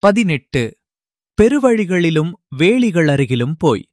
பதினெட்டு பெருவழிகளிலும் வேலிகள் அருகிலும் போய்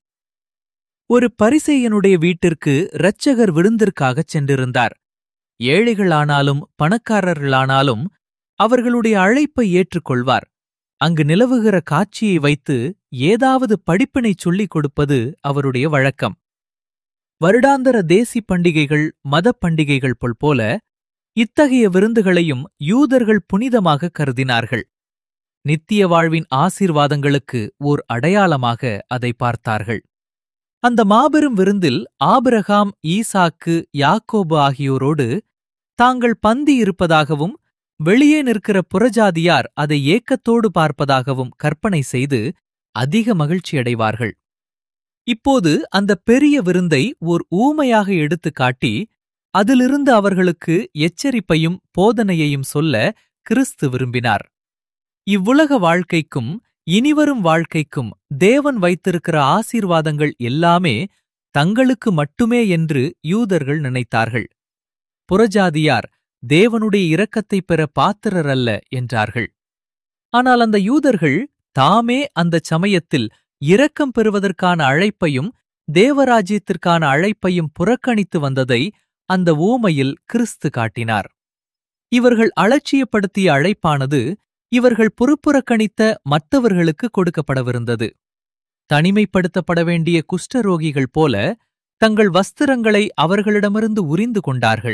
ஒரு பரிசேயனுடைய வீட்டிற்கு இரட்சகர் விருந்திற்காகச் சென்றிருந்தார் ஏழைகளானாலும் பணக்காரர்களானாலும் அவர்களுடைய அழைப்பை ஏற்றுக்கொள்வார் அங்கு நிலவுகிற காட்சியை வைத்து ஏதாவது படிப்பினை சொல்லிக் கொடுப்பது அவருடைய வழக்கம் வருடாந்தர தேசி பண்டிகைகள் மதப் பண்டிகைகள் போல் போல இத்தகைய விருந்துகளையும் யூதர்கள் புனிதமாக கருதினார்கள் நித்திய வாழ்வின் ஆசீர்வாதங்களுக்கு ஓர் அடையாளமாக அதை பார்த்தார்கள் அந்த மாபெரும் விருந்தில் ஆபிரகாம் ஈசாக்கு யாக்கோபு ஆகியோரோடு தாங்கள் பந்தி இருப்பதாகவும் வெளியே நிற்கிற புறஜாதியார் அதை ஏக்கத்தோடு பார்ப்பதாகவும் கற்பனை செய்து அதிக மகிழ்ச்சியடைவார்கள் இப்போது அந்த பெரிய விருந்தை ஓர் ஊமையாக எடுத்துக் காட்டி அதிலிருந்து அவர்களுக்கு எச்சரிப்பையும் போதனையையும் சொல்ல கிறிஸ்து விரும்பினார் இவ்வுலக வாழ்க்கைக்கும் இனிவரும் வாழ்க்கைக்கும் தேவன் வைத்திருக்கிற ஆசீர்வாதங்கள் எல்லாமே தங்களுக்கு மட்டுமே என்று யூதர்கள் நினைத்தார்கள் புறஜாதியார் தேவனுடைய இரக்கத்தைப் பெற பாத்திரர் அல்ல என்றார்கள் ஆனால் அந்த யூதர்கள் தாமே அந்தச் சமயத்தில் இரக்கம் பெறுவதற்கான அழைப்பையும் தேவராஜ்யத்திற்கான அழைப்பையும் புறக்கணித்து வந்ததை அந்த ஊமையில் கிறிஸ்து காட்டினார் இவர்கள் அலட்சியப்படுத்திய அழைப்பானது இவர்கள் புறப்புறக்கணித்த மற்றவர்களுக்கு கொடுக்கப்படவிருந்தது தனிமைப்படுத்தப்பட வேண்டிய குஷ்டரோகிகள் போல தங்கள் வஸ்திரங்களை அவர்களிடமிருந்து உரிந்து கொண்டார்கள்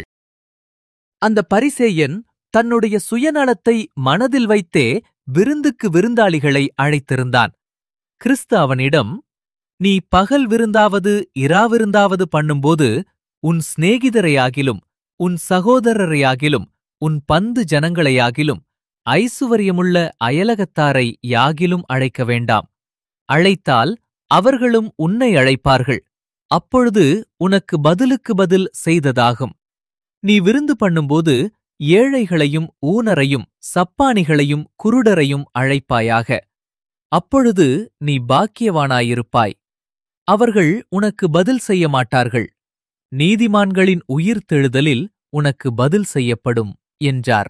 அந்த பரிசேயன் தன்னுடைய சுயநலத்தை மனதில் வைத்தே விருந்துக்கு விருந்தாளிகளை அழைத்திருந்தான் கிறிஸ்து அவனிடம் நீ பகல் விருந்தாவது இராவிருந்தாவது பண்ணும்போது உன் சிநேகிதரையாகிலும் உன் சகோதரரையாகிலும் உன் பந்து ஜனங்களையாகிலும் ஐசுவரியமுள்ள அயலகத்தாரை யாகிலும் அழைக்க வேண்டாம் அழைத்தால் அவர்களும் உன்னை அழைப்பார்கள் அப்பொழுது உனக்கு பதிலுக்கு பதில் செய்ததாகும் நீ விருந்து பண்ணும்போது ஏழைகளையும் ஊனரையும் சப்பானிகளையும் குருடரையும் அழைப்பாயாக அப்பொழுது நீ பாக்கியவானாயிருப்பாய் அவர்கள் உனக்கு பதில் செய்ய மாட்டார்கள் நீதிமான்களின் உயிர் தெழுதலில் உனக்கு பதில் செய்யப்படும் என்றார்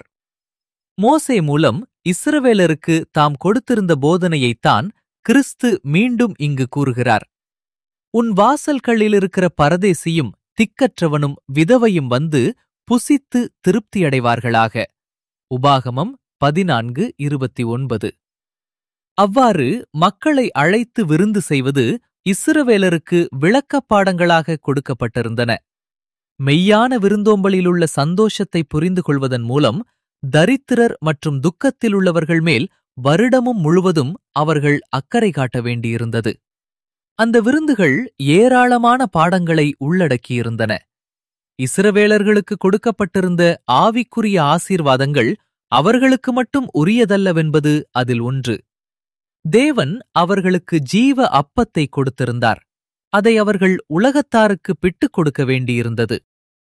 மோசே மூலம் இஸ்ரவேலருக்கு தாம் கொடுத்திருந்த போதனையைத்தான் கிறிஸ்து மீண்டும் இங்கு கூறுகிறார் உன் வாசல்களிலிருக்கிற பரதேசியும் திக்கற்றவனும் விதவையும் வந்து புசித்து திருப்தியடைவார்களாக உபாகமம் பதினான்கு இருபத்தி ஒன்பது அவ்வாறு மக்களை அழைத்து விருந்து செய்வது இஸ்ரவேலருக்கு விளக்கப்பாடங்களாக கொடுக்கப்பட்டிருந்தன மெய்யான விருந்தோம்பலிலுள்ள சந்தோஷத்தை புரிந்து கொள்வதன் மூலம் தரித்திரர் மற்றும் துக்கத்திலுள்ளவர்கள் மேல் வருடமும் முழுவதும் அவர்கள் அக்கறை காட்ட வேண்டியிருந்தது அந்த விருந்துகள் ஏராளமான பாடங்களை உள்ளடக்கியிருந்தன இஸ்ரவேலர்களுக்கு கொடுக்கப்பட்டிருந்த ஆவிக்குரிய ஆசீர்வாதங்கள் அவர்களுக்கு மட்டும் உரியதல்லவென்பது அதில் ஒன்று தேவன் அவர்களுக்கு ஜீவ அப்பத்தை கொடுத்திருந்தார் அதை அவர்கள் உலகத்தாருக்கு பிட்டுக் கொடுக்க வேண்டியிருந்தது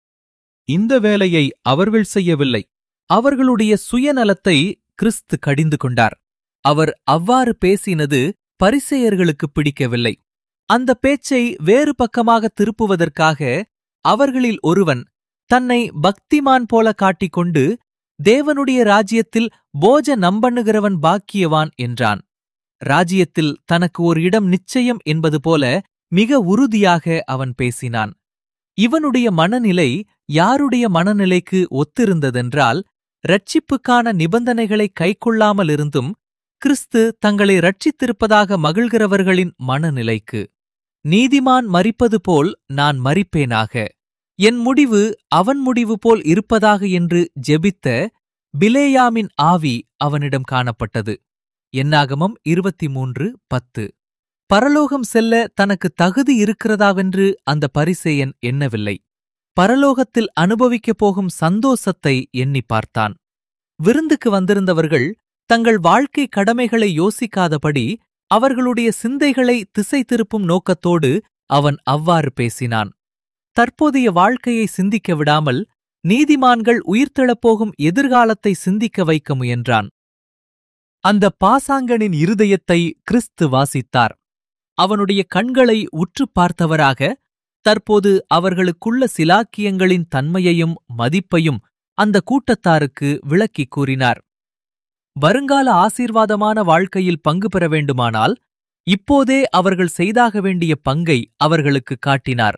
இந்த வேலையை அவர்கள் செய்யவில்லை அவர்களுடைய சுயநலத்தை கிறிஸ்து கடிந்து கொண்டார் அவர் அவ்வாறு பேசினது பரிசேயர்களுக்கு பிடிக்கவில்லை அந்த பேச்சை வேறு பக்கமாக திருப்புவதற்காக அவர்களில் ஒருவன் தன்னை பக்திமான் போல காட்டிக்கொண்டு தேவனுடைய ராஜ்யத்தில் போஜ நம்பண்ணுகிறவன் பாக்கியவான் என்றான் ராஜ்யத்தில் தனக்கு ஒரு இடம் நிச்சயம் என்பது போல மிக உறுதியாக அவன் பேசினான் இவனுடைய மனநிலை யாருடைய மனநிலைக்கு ஒத்திருந்ததென்றால் ரட்சிப்புக்கான நிபந்தனைகளை கைக்கொள்ளாமல் இருந்தும் கிறிஸ்து தங்களை ரட்சித்திருப்பதாக மகிழ்கிறவர்களின் மனநிலைக்கு நீதிமான் மரிப்பது போல் நான் மரிப்பேனாக என் முடிவு அவன் முடிவு போல் இருப்பதாக என்று ஜெபித்த பிலேயாமின் ஆவி அவனிடம் காணப்பட்டது என்னாகமம் இருபத்தி மூன்று பத்து பரலோகம் செல்ல தனக்கு தகுதி இருக்கிறதாவென்று அந்த பரிசேயன் எண்ணவில்லை பரலோகத்தில் அனுபவிக்கப் போகும் சந்தோஷத்தை எண்ணி பார்த்தான் விருந்துக்கு வந்திருந்தவர்கள் தங்கள் வாழ்க்கை கடமைகளை யோசிக்காதபடி அவர்களுடைய சிந்தைகளை திசை திருப்பும் நோக்கத்தோடு அவன் அவ்வாறு பேசினான் தற்போதைய வாழ்க்கையை சிந்திக்க விடாமல் நீதிமான்கள் உயிர்த்தெழப்போகும் எதிர்காலத்தை சிந்திக்க வைக்க முயன்றான் அந்த பாசாங்கனின் இருதயத்தை கிறிஸ்து வாசித்தார் அவனுடைய கண்களை உற்று பார்த்தவராக தற்போது அவர்களுக்குள்ள சிலாக்கியங்களின் தன்மையையும் மதிப்பையும் அந்த கூட்டத்தாருக்கு விளக்கிக் கூறினார் வருங்கால ஆசீர்வாதமான வாழ்க்கையில் பங்கு பெற வேண்டுமானால் இப்போதே அவர்கள் செய்தாக வேண்டிய பங்கை அவர்களுக்கு காட்டினார்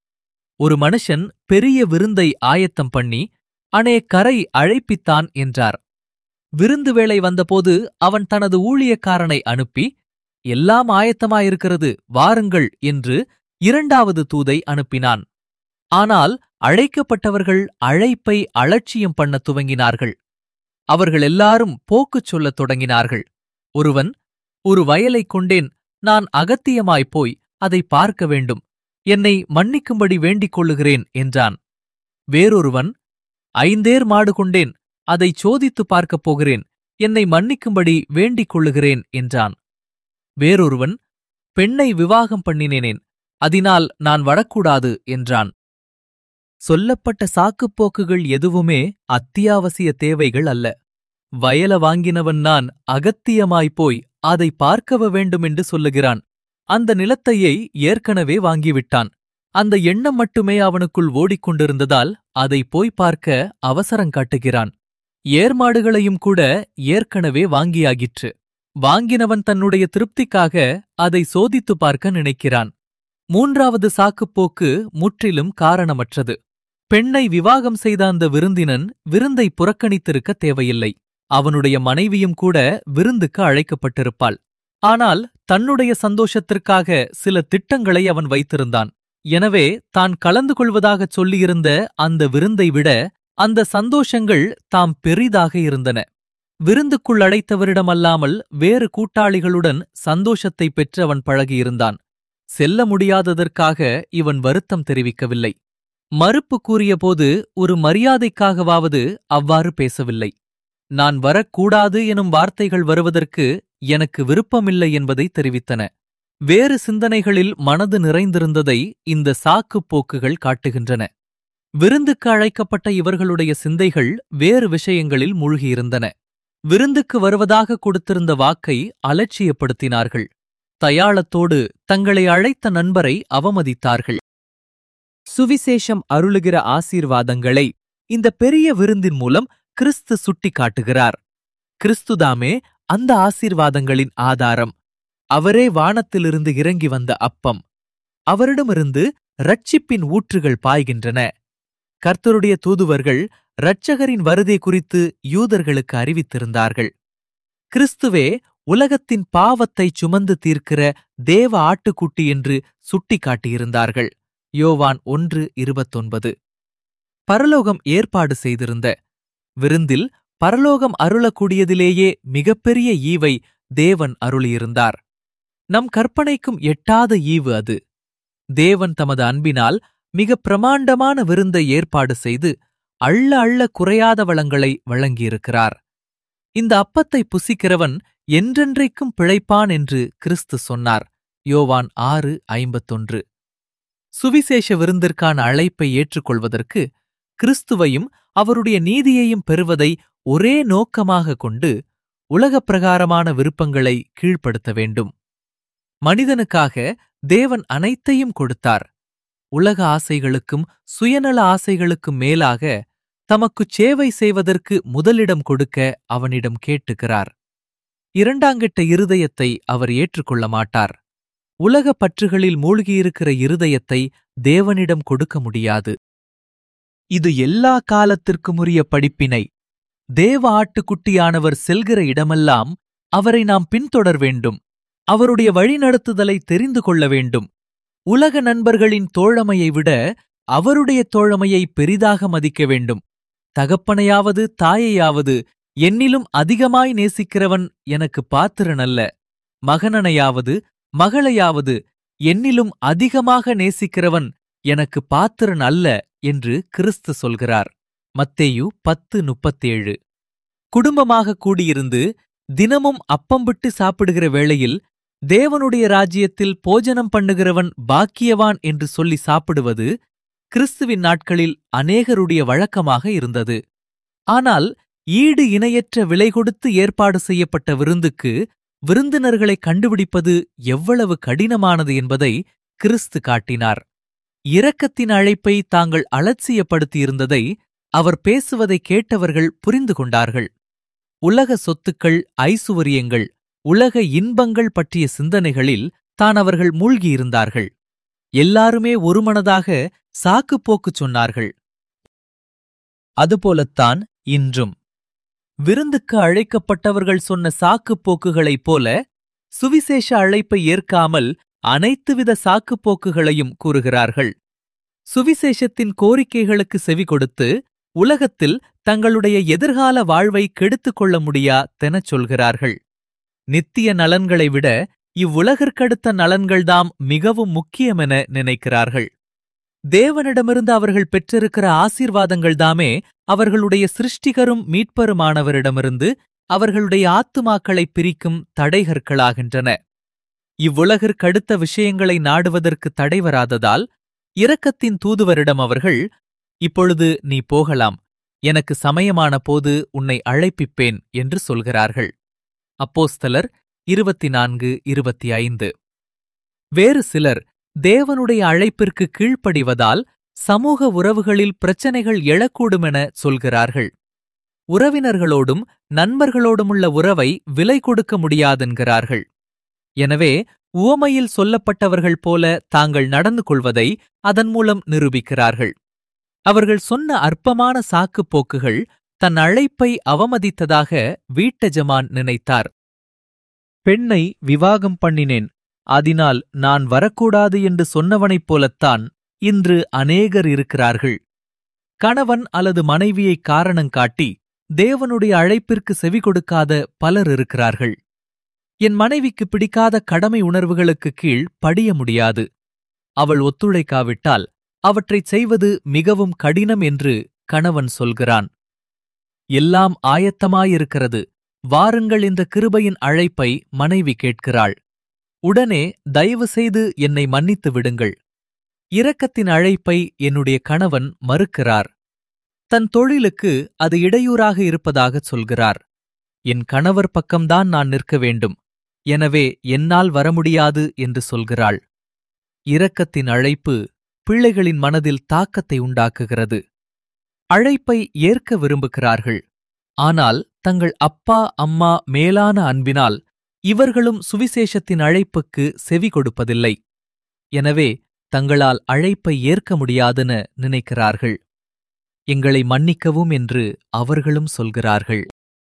ஒரு மனுஷன் பெரிய விருந்தை ஆயத்தம் பண்ணி அனே கரை அழைப்பித்தான் என்றார் விருந்து வேளை வந்தபோது அவன் தனது ஊழியக்காரனை அனுப்பி எல்லாம் ஆயத்தமாயிருக்கிறது வாருங்கள் என்று இரண்டாவது தூதை அனுப்பினான் ஆனால் அழைக்கப்பட்டவர்கள் அழைப்பை அலட்சியம் பண்ண துவங்கினார்கள் அவர்கள் எல்லாரும் போக்குச் சொல்லத் தொடங்கினார்கள் ஒருவன் ஒரு வயலைக் கொண்டேன் நான் அகத்தியமாய்ப் போய் அதை பார்க்க வேண்டும் என்னை மன்னிக்கும்படி வேண்டிக் கொள்ளுகிறேன் என்றான் வேறொருவன் ஐந்தேர் மாடு கொண்டேன் அதை சோதித்துப் பார்க்கப் போகிறேன் என்னை மன்னிக்கும்படி வேண்டிக் கொள்ளுகிறேன் என்றான் வேறொருவன் பெண்ணை விவாகம் பண்ணினேனேன் அதனால் நான் வரக்கூடாது என்றான் சொல்லப்பட்ட சாக்குப்போக்குகள் எதுவுமே அத்தியாவசிய தேவைகள் அல்ல வயல வாங்கினவன் நான் அகத்தியமாய்ப் போய் அதை பார்க்கவ வேண்டுமென்று சொல்லுகிறான் அந்த நிலத்தையை ஏற்கனவே வாங்கிவிட்டான் அந்த எண்ணம் மட்டுமே அவனுக்குள் ஓடிக்கொண்டிருந்ததால் அதை போய் பார்க்க அவசரம் காட்டுகிறான் ஏர்மாடுகளையும் கூட ஏற்கனவே வாங்கியாகிற்று வாங்கினவன் தன்னுடைய திருப்திக்காக அதை சோதித்துப் பார்க்க நினைக்கிறான் மூன்றாவது சாக்குப்போக்கு முற்றிலும் காரணமற்றது பெண்ணை விவாகம் செய்த அந்த விருந்தினன் விருந்தை புறக்கணித்திருக்க தேவையில்லை அவனுடைய மனைவியும் கூட விருந்துக்கு அழைக்கப்பட்டிருப்பாள் ஆனால் தன்னுடைய சந்தோஷத்திற்காக சில திட்டங்களை அவன் வைத்திருந்தான் எனவே தான் கலந்து கொள்வதாகச் சொல்லியிருந்த அந்த விருந்தை விட அந்த சந்தோஷங்கள் தாம் பெரிதாக இருந்தன விருந்துக்குள் அழைத்தவரிடமல்லாமல் வேறு கூட்டாளிகளுடன் சந்தோஷத்தை பெற்று அவன் பழகியிருந்தான் செல்ல முடியாததற்காக இவன் வருத்தம் தெரிவிக்கவில்லை மறுப்பு கூறியபோது ஒரு மரியாதைக்காகவாவது அவ்வாறு பேசவில்லை நான் வரக்கூடாது எனும் வார்த்தைகள் வருவதற்கு எனக்கு விருப்பமில்லை என்பதை தெரிவித்தன வேறு சிந்தனைகளில் மனது நிறைந்திருந்ததை இந்த சாக்குப் போக்குகள் காட்டுகின்றன விருந்துக்கு அழைக்கப்பட்ட இவர்களுடைய சிந்தைகள் வேறு விஷயங்களில் மூழ்கியிருந்தன விருந்துக்கு வருவதாக கொடுத்திருந்த வாக்கை அலட்சியப்படுத்தினார்கள் தயாளத்தோடு தங்களை அழைத்த நண்பரை அவமதித்தார்கள் சுவிசேஷம் அருளுகிற ஆசீர்வாதங்களை இந்த பெரிய விருந்தின் மூலம் கிறிஸ்து சுட்டிக்காட்டுகிறார் கிறிஸ்துதாமே அந்த ஆசீர்வாதங்களின் ஆதாரம் அவரே வானத்திலிருந்து இறங்கி வந்த அப்பம் அவரிடமிருந்து ரட்சிப்பின் ஊற்றுகள் பாய்கின்றன கர்த்தருடைய தூதுவர்கள் இரட்சகரின் வருகை குறித்து யூதர்களுக்கு அறிவித்திருந்தார்கள் கிறிஸ்துவே உலகத்தின் பாவத்தை சுமந்து தீர்க்கிற தேவ ஆட்டுக்குட்டி என்று சுட்டிக்காட்டியிருந்தார்கள் யோவான் ஒன்று இருபத்தொன்பது பரலோகம் ஏற்பாடு செய்திருந்த விருந்தில் பரலோகம் அருளக்கூடியதிலேயே மிகப்பெரிய ஈவை தேவன் அருளியிருந்தார் நம் கற்பனைக்கும் எட்டாத ஈவு அது தேவன் தமது அன்பினால் மிக பிரமாண்டமான விருந்தை ஏற்பாடு செய்து அள்ள அள்ள குறையாத வளங்களை வழங்கியிருக்கிறார் இந்த அப்பத்தை புசிக்கிறவன் என்றென்றைக்கும் பிழைப்பான் என்று கிறிஸ்து சொன்னார் யோவான் ஆறு ஐம்பத்தொன்று சுவிசேஷ விருந்திற்கான அழைப்பை ஏற்றுக்கொள்வதற்கு கிறிஸ்துவையும் அவருடைய நீதியையும் பெறுவதை ஒரே நோக்கமாக கொண்டு உலகப் பிரகாரமான விருப்பங்களை கீழ்ப்படுத்த வேண்டும் மனிதனுக்காக தேவன் அனைத்தையும் கொடுத்தார் உலக ஆசைகளுக்கும் சுயநல ஆசைகளுக்கும் மேலாக தமக்குச் சேவை செய்வதற்கு முதலிடம் கொடுக்க அவனிடம் கேட்டுகிறார் இரண்டாங்கிட்ட இருதயத்தை அவர் ஏற்றுக்கொள்ள மாட்டார் உலக பற்றுகளில் மூழ்கியிருக்கிற இருதயத்தை தேவனிடம் கொடுக்க முடியாது இது எல்லா காலத்திற்கும் உரிய படிப்பினை தேவ ஆட்டுக்குட்டியானவர் செல்கிற இடமெல்லாம் அவரை நாம் பின்தொடர் வேண்டும் அவருடைய வழிநடத்துதலை தெரிந்து கொள்ள வேண்டும் உலக நண்பர்களின் தோழமையை விட அவருடைய தோழமையை பெரிதாக மதிக்க வேண்டும் தகப்பனையாவது தாயையாவது என்னிலும் அதிகமாய் நேசிக்கிறவன் எனக்கு பாத்திரன் அல்ல மகனனையாவது மகளையாவது என்னிலும் அதிகமாக நேசிக்கிறவன் எனக்கு பாத்திரன் அல்ல என்று கிறிஸ்து சொல்கிறார் மத்தேயு பத்து முப்பத்தேழு குடும்பமாக கூடியிருந்து தினமும் அப்பம் விட்டு சாப்பிடுகிற வேளையில் தேவனுடைய ராஜ்யத்தில் போஜனம் பண்ணுகிறவன் பாக்கியவான் என்று சொல்லி சாப்பிடுவது கிறிஸ்துவின் நாட்களில் அநேகருடைய வழக்கமாக இருந்தது ஆனால் ஈடு இணையற்ற விலை கொடுத்து ஏற்பாடு செய்யப்பட்ட விருந்துக்கு விருந்தினர்களை கண்டுபிடிப்பது எவ்வளவு கடினமானது என்பதை கிறிஸ்து காட்டினார் இரக்கத்தின் அழைப்பை தாங்கள் அலட்சியப்படுத்தியிருந்ததை அவர் பேசுவதை கேட்டவர்கள் புரிந்து கொண்டார்கள் உலக சொத்துக்கள் ஐசுவரியங்கள் உலக இன்பங்கள் பற்றிய சிந்தனைகளில் தான் அவர்கள் மூழ்கியிருந்தார்கள் எல்லாருமே ஒருமனதாக சாக்குப்போக்கு சொன்னார்கள் அதுபோலத்தான் இன்றும் விருந்துக்கு அழைக்கப்பட்டவர்கள் சொன்ன சாக்குப்போக்குகளைப் போல சுவிசேஷ அழைப்பை ஏற்காமல் அனைத்துவித சாக்குப்போக்குகளையும் கூறுகிறார்கள் சுவிசேஷத்தின் கோரிக்கைகளுக்கு செவி கொடுத்து உலகத்தில் தங்களுடைய எதிர்கால வாழ்வை கெடுத்துக் கொள்ள முடியா தெனச் சொல்கிறார்கள் நித்திய நலன்களை விட இவ்வுலகிற்கடுத்த நலன்கள்தாம் மிகவும் முக்கியமென நினைக்கிறார்கள் தேவனிடமிருந்து அவர்கள் பெற்றிருக்கிற ஆசீர்வாதங்கள்தாமே அவர்களுடைய சிருஷ்டிகரும் மீட்பருமானவரிடமிருந்து அவர்களுடைய ஆத்துமாக்களைப் பிரிக்கும் தடைகற்களாகின்றன இவ்வுலகிற்கடுத்த விஷயங்களை நாடுவதற்கு தடை வராததால் இரக்கத்தின் தூதுவரிடம் அவர்கள் இப்பொழுது நீ போகலாம் எனக்கு சமயமான போது உன்னை அழைப்பிப்பேன் என்று சொல்கிறார்கள் அப்போஸ்தலர் இருபத்தி நான்கு இருபத்தி ஐந்து வேறு சிலர் தேவனுடைய அழைப்பிற்கு கீழ்ப்படிவதால் சமூக உறவுகளில் பிரச்சனைகள் எழக்கூடுமென சொல்கிறார்கள் உறவினர்களோடும் நண்பர்களோடுமுள்ள உறவை விலை கொடுக்க முடியாதென்கிறார்கள் எனவே உவமையில் சொல்லப்பட்டவர்கள் போல தாங்கள் நடந்து கொள்வதை அதன் மூலம் நிரூபிக்கிறார்கள் அவர்கள் சொன்ன அற்பமான சாக்குப் போக்குகள் தன் அழைப்பை அவமதித்ததாக வீட்டஜமான் நினைத்தார் பெண்ணை விவாகம் பண்ணினேன் அதனால் நான் வரக்கூடாது என்று சொன்னவனைப் போலத்தான் இன்று அநேகர் இருக்கிறார்கள் கணவன் அல்லது மனைவியை காரணங்காட்டி தேவனுடைய அழைப்பிற்கு செவி கொடுக்காத பலர் இருக்கிறார்கள் என் மனைவிக்கு பிடிக்காத கடமை உணர்வுகளுக்கு கீழ் படிய முடியாது அவள் ஒத்துழைக்காவிட்டால் அவற்றைச் செய்வது மிகவும் கடினம் என்று கணவன் சொல்கிறான் எல்லாம் ஆயத்தமாயிருக்கிறது வாருங்கள் இந்த கிருபையின் அழைப்பை மனைவி கேட்கிறாள் உடனே தயவு செய்து என்னை மன்னித்து விடுங்கள் இரக்கத்தின் அழைப்பை என்னுடைய கணவன் மறுக்கிறார் தன் தொழிலுக்கு அது இடையூறாக இருப்பதாகச் சொல்கிறார் என் கணவர் பக்கம்தான் நான் நிற்க வேண்டும் எனவே என்னால் வர முடியாது என்று சொல்கிறாள் இரக்கத்தின் அழைப்பு பிள்ளைகளின் மனதில் தாக்கத்தை உண்டாக்குகிறது அழைப்பை ஏற்க விரும்புகிறார்கள் ஆனால் தங்கள் அப்பா அம்மா மேலான அன்பினால் இவர்களும் சுவிசேஷத்தின் அழைப்புக்கு செவி கொடுப்பதில்லை எனவே தங்களால் அழைப்பை ஏற்க முடியாதென நினைக்கிறார்கள் எங்களை மன்னிக்கவும் என்று அவர்களும் சொல்கிறார்கள்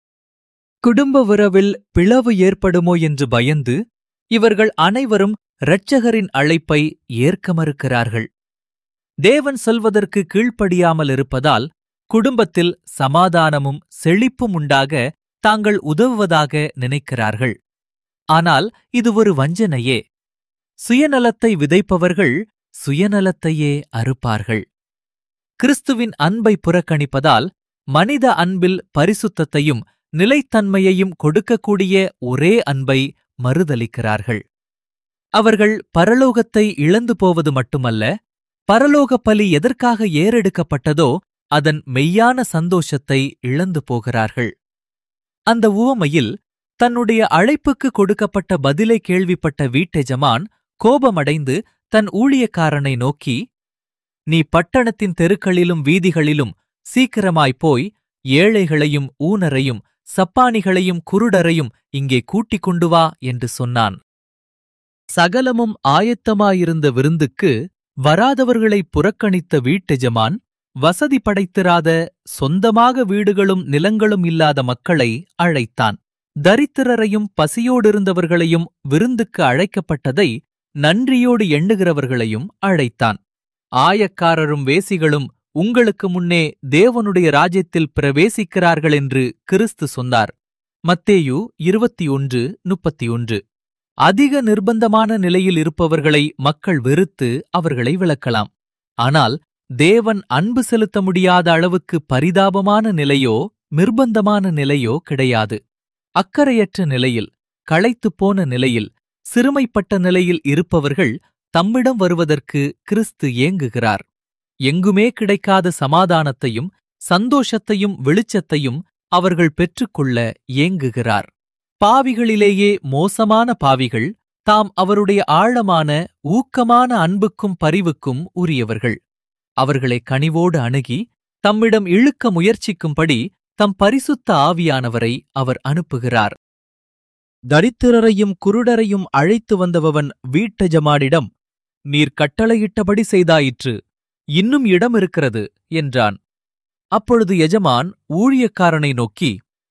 குடும்ப உறவில் பிளவு ஏற்படுமோ என்று பயந்து இவர்கள் அனைவரும் இரட்சகரின் அழைப்பை ஏற்க மறுக்கிறார்கள் தேவன் சொல்வதற்கு கீழ்ப்படியாமல் இருப்பதால் குடும்பத்தில் சமாதானமும் செழிப்பும் உண்டாக தாங்கள் உதவுவதாக நினைக்கிறார்கள் ஆனால் இது ஒரு வஞ்சனையே சுயநலத்தை விதைப்பவர்கள் சுயநலத்தையே அறுப்பார்கள் கிறிஸ்துவின் அன்பை புறக்கணிப்பதால் மனித அன்பில் பரிசுத்தத்தையும் நிலைத்தன்மையையும் கொடுக்கக்கூடிய ஒரே அன்பை மறுதலிக்கிறார்கள் அவர்கள் பரலோகத்தை இழந்து போவது மட்டுமல்ல பரலோக பலி எதற்காக ஏறெடுக்கப்பட்டதோ அதன் மெய்யான சந்தோஷத்தை இழந்து போகிறார்கள் அந்த உவமையில் தன்னுடைய அழைப்புக்கு கொடுக்கப்பட்ட பதிலை கேள்விப்பட்ட வீட்டெஜமான் கோபமடைந்து தன் ஊழியக்காரனை நோக்கி நீ பட்டணத்தின் தெருக்களிலும் வீதிகளிலும் சீக்கிரமாய்ப் போய் ஏழைகளையும் ஊனரையும் சப்பானிகளையும் குருடரையும் இங்கே கூட்டிக் கொண்டு வா என்று சொன்னான் சகலமும் ஆயத்தமாயிருந்த விருந்துக்கு வராதவர்களை புறக்கணித்த வீட்டெஜமான் வசதி படைத்திராத சொந்தமாக வீடுகளும் நிலங்களும் இல்லாத மக்களை அழைத்தான் தரித்திரரையும் பசியோடிருந்தவர்களையும் விருந்துக்கு அழைக்கப்பட்டதை நன்றியோடு எண்ணுகிறவர்களையும் அழைத்தான் ஆயக்காரரும் வேசிகளும் உங்களுக்கு முன்னே தேவனுடைய ராஜ்யத்தில் பிரவேசிக்கிறார்கள் என்று கிறிஸ்து சொன்னார் மத்தேயு இருபத்தி ஒன்று முப்பத்தி ஒன்று அதிக நிர்பந்தமான நிலையில் இருப்பவர்களை மக்கள் வெறுத்து அவர்களை விளக்கலாம் ஆனால் தேவன் அன்பு செலுத்த முடியாத அளவுக்கு பரிதாபமான நிலையோ நிர்பந்தமான நிலையோ கிடையாது அக்கறையற்ற நிலையில் களைத்துப் போன நிலையில் சிறுமைப்பட்ட நிலையில் இருப்பவர்கள் தம்மிடம் வருவதற்கு கிறிஸ்து ஏங்குகிறார் எங்குமே கிடைக்காத சமாதானத்தையும் சந்தோஷத்தையும் வெளிச்சத்தையும் அவர்கள் பெற்றுக்கொள்ள ஏங்குகிறார் பாவிகளிலேயே மோசமான பாவிகள் தாம் அவருடைய ஆழமான ஊக்கமான அன்புக்கும் பரிவுக்கும் உரியவர்கள் அவர்களை கனிவோடு அணுகி தம்மிடம் இழுக்க முயற்சிக்கும்படி தம் பரிசுத்த ஆவியானவரை அவர் அனுப்புகிறார் தரித்திரரையும் குருடரையும் அழைத்து வந்தவன் வீட்டஜமானிடம் நீர் கட்டளையிட்டபடி செய்தாயிற்று இன்னும் இடம் இருக்கிறது என்றான் அப்பொழுது எஜமான் ஊழியக்காரனை நோக்கி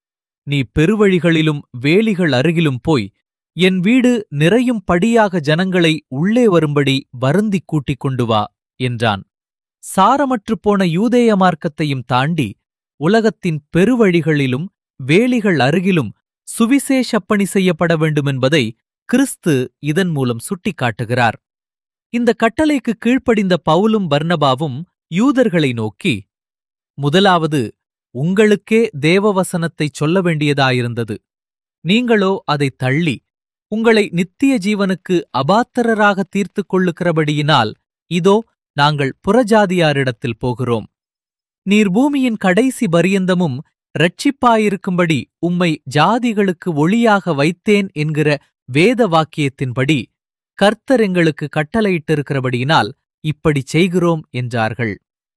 நீ பெருவழிகளிலும் வேலிகள் அருகிலும் போய் என் வீடு நிறையும் படியாக ஜனங்களை உள்ளே வரும்படி வருந்திக் கூட்டிக் கொண்டு வா என்றான் சாரமற்றுப் போன யூதேய மார்க்கத்தையும் தாண்டி உலகத்தின் பெருவழிகளிலும் வேலிகள் அருகிலும் சுவிசேஷப்பணி செய்யப்பட வேண்டுமென்பதை கிறிஸ்து இதன் மூலம் சுட்டிக்காட்டுகிறார் இந்த கட்டளைக்கு கீழ்ப்படிந்த பவுலும் பர்னபாவும் யூதர்களை நோக்கி முதலாவது உங்களுக்கே தேவவசனத்தைச் சொல்ல வேண்டியதாயிருந்தது நீங்களோ அதைத் தள்ளி உங்களை நித்திய ஜீவனுக்கு அபாத்திரராக தீர்த்துக் கொள்ளுகிறபடியினால் இதோ நாங்கள் புறஜாதியாரிடத்தில் போகிறோம் நீர் பூமியின் கடைசி பரியந்தமும் இரட்சிப்பாயிருக்கும்படி உம்மை ஜாதிகளுக்கு ஒளியாக வைத்தேன் என்கிற வேத வாக்கியத்தின்படி கர்த்தர் எங்களுக்கு கட்டளையிட்டிருக்கிறபடியினால் இப்படிச் செய்கிறோம் என்றார்கள்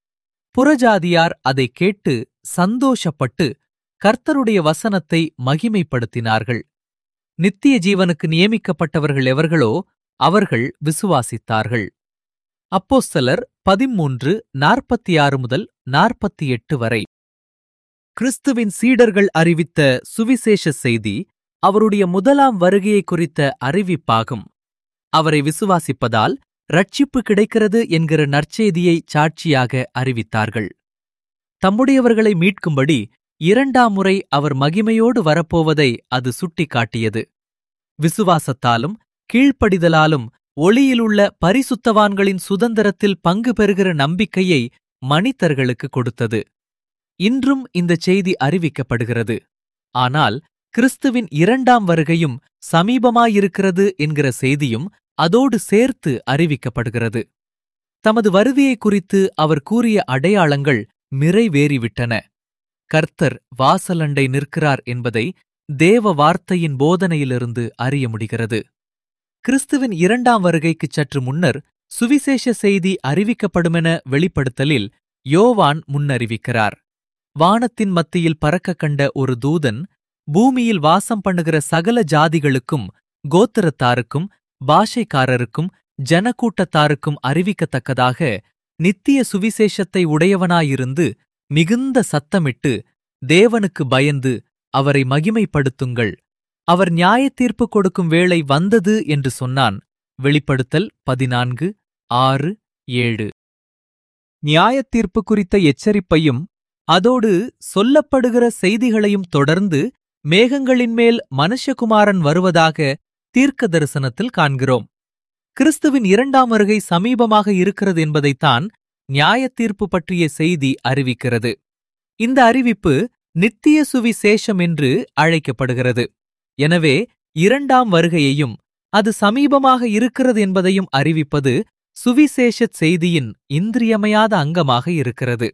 புறஜாதியார் அதைக் கேட்டு சந்தோஷப்பட்டு கர்த்தருடைய வசனத்தை மகிமைப்படுத்தினார்கள் நித்திய ஜீவனுக்கு நியமிக்கப்பட்டவர்கள் எவர்களோ அவர்கள் விசுவாசித்தார்கள் அப்போஸ்தலர் பதிமூன்று நாற்பத்தி ஆறு முதல் நாற்பத்தி எட்டு வரை கிறிஸ்துவின் சீடர்கள் அறிவித்த சுவிசேஷ செய்தி அவருடைய முதலாம் வருகையை குறித்த அறிவிப்பாகும் அவரை விசுவாசிப்பதால் ரட்சிப்பு கிடைக்கிறது என்கிற நற்செய்தியை சாட்சியாக அறிவித்தார்கள் தம்முடையவர்களை மீட்கும்படி இரண்டாம் முறை அவர் மகிமையோடு வரப்போவதை அது சுட்டிக்காட்டியது விசுவாசத்தாலும் கீழ்ப்படிதலாலும் ஒளியிலுள்ள பரிசுத்தவான்களின் சுதந்திரத்தில் பங்கு பெறுகிற நம்பிக்கையை மனிதர்களுக்கு கொடுத்தது இன்றும் இந்த செய்தி அறிவிக்கப்படுகிறது ஆனால் கிறிஸ்துவின் இரண்டாம் வருகையும் சமீபமாயிருக்கிறது என்கிற செய்தியும் அதோடு சேர்த்து அறிவிக்கப்படுகிறது தமது வருகையை குறித்து அவர் கூறிய அடையாளங்கள் நிறைவேறிவிட்டன கர்த்தர் வாசலண்டை நிற்கிறார் என்பதை தேவ வார்த்தையின் போதனையிலிருந்து அறிய முடிகிறது கிறிஸ்துவின் இரண்டாம் வருகைக்குச் சற்று முன்னர் சுவிசேஷ செய்தி அறிவிக்கப்படுமென வெளிப்படுத்தலில் யோவான் முன்னறிவிக்கிறார் வானத்தின் மத்தியில் பறக்கக் கண்ட ஒரு தூதன் பூமியில் வாசம் பண்ணுகிற சகல ஜாதிகளுக்கும் கோத்திரத்தாருக்கும் பாஷைக்காரருக்கும் ஜனக்கூட்டத்தாருக்கும் அறிவிக்கத்தக்கதாக நித்திய சுவிசேஷத்தை உடையவனாயிருந்து மிகுந்த சத்தமிட்டு தேவனுக்கு பயந்து அவரை மகிமைப்படுத்துங்கள் அவர் நியாயத்தீர்ப்பு கொடுக்கும் வேளை வந்தது என்று சொன்னான் வெளிப்படுத்தல் பதினான்கு ஆறு ஏழு நியாயத்தீர்ப்பு குறித்த எச்சரிப்பையும் அதோடு சொல்லப்படுகிற செய்திகளையும் தொடர்ந்து மேகங்களின் மேல் மனுஷகுமாரன் வருவதாக தீர்க்க தரிசனத்தில் காண்கிறோம் கிறிஸ்துவின் இரண்டாம் வருகை சமீபமாக இருக்கிறது என்பதைத்தான் நியாயத்தீர்ப்பு பற்றிய செய்தி அறிவிக்கிறது இந்த அறிவிப்பு நித்திய சுவிசேஷம் என்று அழைக்கப்படுகிறது எனவே இரண்டாம் வருகையையும் அது சமீபமாக இருக்கிறது என்பதையும் அறிவிப்பது சுவிசேஷ செய்தியின் இன்றியமையாத அங்கமாக இருக்கிறது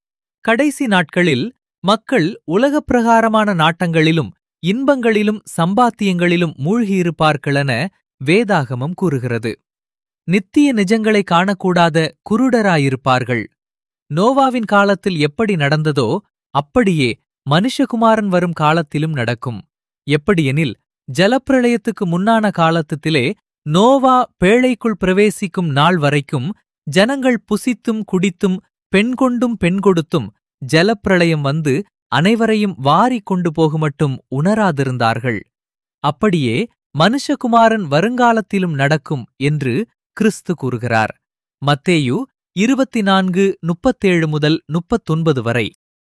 கடைசி நாட்களில் மக்கள் உலகப் பிரகாரமான நாட்டங்களிலும் இன்பங்களிலும் சம்பாத்தியங்களிலும் மூழ்கியிருப்பார்களென வேதாகமம் கூறுகிறது நித்திய நிஜங்களை காணக்கூடாத குருடராயிருப்பார்கள் நோவாவின் காலத்தில் எப்படி நடந்ததோ அப்படியே மனுஷகுமாரன் வரும் காலத்திலும் நடக்கும் எப்படியெனில் ஜலப்பிரளயத்துக்கு முன்னான காலத்திலே நோவா பேழைக்குள் பிரவேசிக்கும் நாள் வரைக்கும் ஜனங்கள் புசித்தும் குடித்தும் பெண் கொண்டும் பெண் கொடுத்தும் ஜலப்பிரளயம் வந்து அனைவரையும் வாரிக் கொண்டு போகுமட்டும் உணராதிருந்தார்கள் அப்படியே மனுஷகுமாரன் வருங்காலத்திலும் நடக்கும் என்று கிறிஸ்து கூறுகிறார் மத்தேயு இருபத்தி நான்கு முப்பத்தேழு முதல் முப்பத்தொன்பது வரை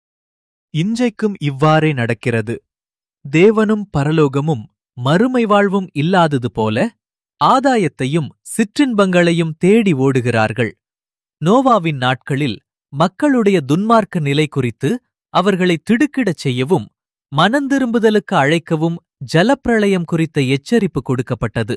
இன்றைக்கும் இவ்வாறே நடக்கிறது தேவனும் பரலோகமும் மறுமை வாழ்வும் இல்லாதது போல ஆதாயத்தையும் சிற்றின்பங்களையும் தேடி ஓடுகிறார்கள் நோவாவின் நாட்களில் மக்களுடைய துன்மார்க்க நிலை குறித்து அவர்களை திடுக்கிடச் செய்யவும் மனந்திரும்புதலுக்கு அழைக்கவும் ஜலப்பிரளயம் குறித்த எச்சரிப்பு கொடுக்கப்பட்டது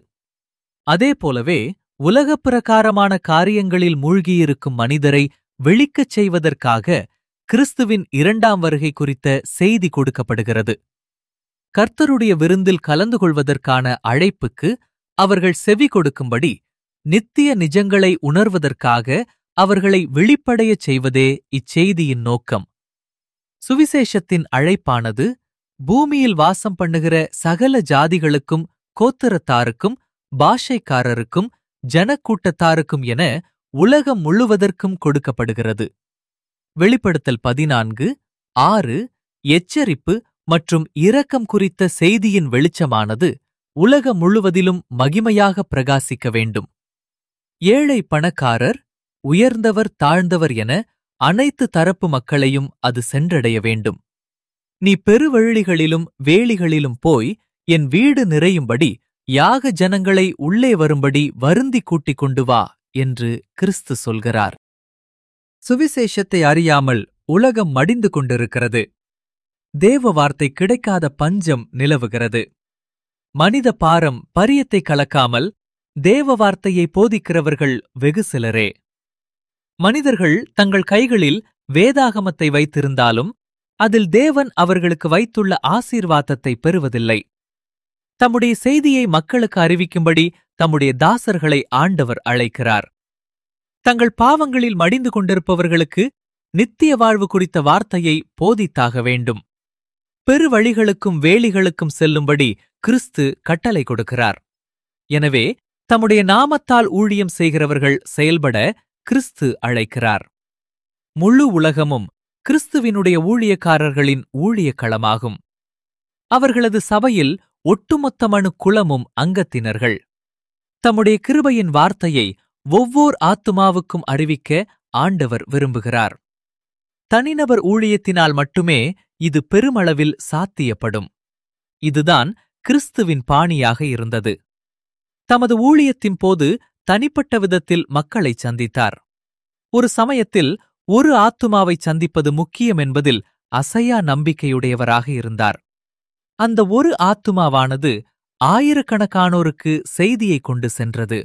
அதேபோலவே உலகப் பிரகாரமான காரியங்களில் மூழ்கியிருக்கும் மனிதரை விழிக்கச் செய்வதற்காக கிறிஸ்துவின் இரண்டாம் வருகை குறித்த செய்தி கொடுக்கப்படுகிறது கர்த்தருடைய விருந்தில் கலந்து கொள்வதற்கான அழைப்புக்கு அவர்கள் செவி கொடுக்கும்படி நித்திய நிஜங்களை உணர்வதற்காக அவர்களை விழிப்படையச் செய்வதே இச்செய்தியின் நோக்கம் சுவிசேஷத்தின் அழைப்பானது பூமியில் வாசம் பண்ணுகிற சகல ஜாதிகளுக்கும் கோத்திரத்தாருக்கும் பாஷைக்காரருக்கும் ஜனக்கூட்டத்தாருக்கும் என உலகம் முழுவதற்கும் கொடுக்கப்படுகிறது வெளிப்படுத்தல் பதினான்கு ஆறு எச்சரிப்பு மற்றும் இரக்கம் குறித்த செய்தியின் வெளிச்சமானது உலகம் முழுவதிலும் மகிமையாக பிரகாசிக்க வேண்டும் ஏழை பணக்காரர் உயர்ந்தவர் தாழ்ந்தவர் என அனைத்து தரப்பு மக்களையும் அது சென்றடைய வேண்டும் நீ பெருவழிகளிலும் வேலிகளிலும் போய் என் வீடு நிறையும்படி யாக ஜனங்களை உள்ளே வரும்படி வருந்தி கூட்டிக் கொண்டு வா என்று கிறிஸ்து சொல்கிறார் சுவிசேஷத்தை அறியாமல் உலகம் மடிந்து கொண்டிருக்கிறது தேவ வார்த்தை கிடைக்காத பஞ்சம் நிலவுகிறது மனித பாரம் பரியத்தை கலக்காமல் தேவ வார்த்தையை போதிக்கிறவர்கள் வெகு சிலரே மனிதர்கள் தங்கள் கைகளில் வேதாகமத்தை வைத்திருந்தாலும் அதில் தேவன் அவர்களுக்கு வைத்துள்ள ஆசீர்வாதத்தை பெறுவதில்லை தம்முடைய செய்தியை மக்களுக்கு அறிவிக்கும்படி தம்முடைய தாசர்களை ஆண்டவர் அழைக்கிறார் தங்கள் பாவங்களில் மடிந்து கொண்டிருப்பவர்களுக்கு நித்திய வாழ்வு குறித்த வார்த்தையை போதித்தாக வேண்டும் பெருவழிகளுக்கும் வேலிகளுக்கும் செல்லும்படி கிறிஸ்து கட்டளை கொடுக்கிறார் எனவே தம்முடைய நாமத்தால் ஊழியம் செய்கிறவர்கள் செயல்பட கிறிஸ்து அழைக்கிறார் முழு உலகமும் கிறிஸ்துவினுடைய ஊழியக்காரர்களின் ஊழியக் களமாகும் அவர்களது சபையில் ஒட்டுமொத்தமனு குலமும் அங்கத்தினர்கள் தம்முடைய கிருபையின் வார்த்தையை ஒவ்வோர் ஆத்துமாவுக்கும் அறிவிக்க ஆண்டவர் விரும்புகிறார் தனிநபர் ஊழியத்தினால் மட்டுமே இது பெருமளவில் சாத்தியப்படும் இதுதான் கிறிஸ்துவின் பாணியாக இருந்தது தமது ஊழியத்தின் போது தனிப்பட்ட விதத்தில் மக்களைச் சந்தித்தார் ஒரு சமயத்தில் ஒரு ஆத்துமாவைச் சந்திப்பது முக்கியம் என்பதில் அசையா நம்பிக்கையுடையவராக இருந்தார் அந்த ஒரு ஆத்துமாவானது ஆயிரக்கணக்கானோருக்கு செய்தியை கொண்டு சென்றது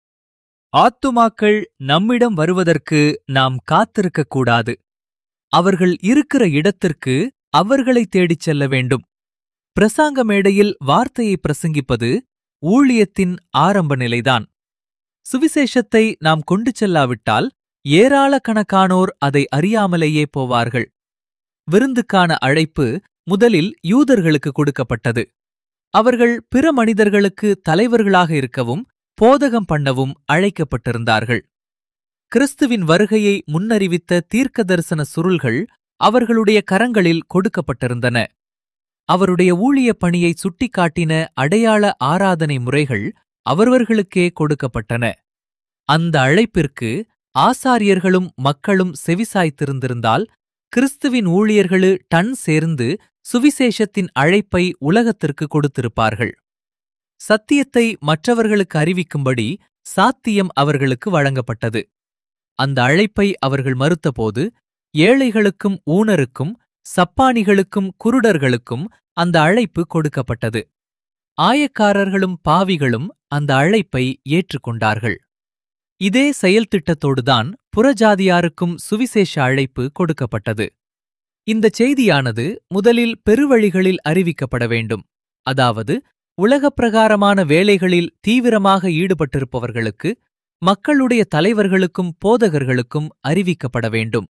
ஆத்துமாக்கள் நம்மிடம் வருவதற்கு நாம் காத்திருக்கக் கூடாது அவர்கள் இருக்கிற இடத்திற்கு அவர்களை தேடிச் செல்ல வேண்டும் பிரசாங்க மேடையில் வார்த்தையை பிரசங்கிப்பது ஊழியத்தின் ஆரம்ப நிலைதான் சுவிசேஷத்தை நாம் கொண்டு செல்லாவிட்டால் ஏராளக்கணக்கானோர் அதை அறியாமலேயே போவார்கள் விருந்துக்கான அழைப்பு முதலில் யூதர்களுக்கு கொடுக்கப்பட்டது அவர்கள் பிற மனிதர்களுக்கு தலைவர்களாக இருக்கவும் போதகம் பண்ணவும் அழைக்கப்பட்டிருந்தார்கள் கிறிஸ்துவின் வருகையை முன்னறிவித்த தீர்க்க தரிசன சுருள்கள் அவர்களுடைய கரங்களில் கொடுக்கப்பட்டிருந்தன அவருடைய ஊழிய பணியை சுட்டிக்காட்டின அடையாள ஆராதனை முறைகள் அவரவர்களுக்கே கொடுக்கப்பட்டன அந்த அழைப்பிற்கு ஆசாரியர்களும் மக்களும் செவிசாய்த்திருந்திருந்தால் கிறிஸ்துவின் ஊழியர்களு டன் சேர்ந்து சுவிசேஷத்தின் அழைப்பை உலகத்திற்கு கொடுத்திருப்பார்கள் சத்தியத்தை மற்றவர்களுக்கு அறிவிக்கும்படி சாத்தியம் அவர்களுக்கு வழங்கப்பட்டது அந்த அழைப்பை அவர்கள் மறுத்தபோது ஏழைகளுக்கும் ஊனருக்கும் சப்பானிகளுக்கும் குருடர்களுக்கும் அந்த அழைப்பு கொடுக்கப்பட்டது ஆயக்காரர்களும் பாவிகளும் அந்த அழைப்பை ஏற்றுக்கொண்டார்கள் இதே செயல்திட்டத்தோடுதான் புறஜாதியாருக்கும் சுவிசேஷ அழைப்பு கொடுக்கப்பட்டது இந்த செய்தியானது முதலில் பெருவழிகளில் அறிவிக்கப்பட வேண்டும் அதாவது உலகப்பிரகாரமான வேலைகளில் தீவிரமாக ஈடுபட்டிருப்பவர்களுக்கு மக்களுடைய தலைவர்களுக்கும் போதகர்களுக்கும் அறிவிக்கப்பட வேண்டும்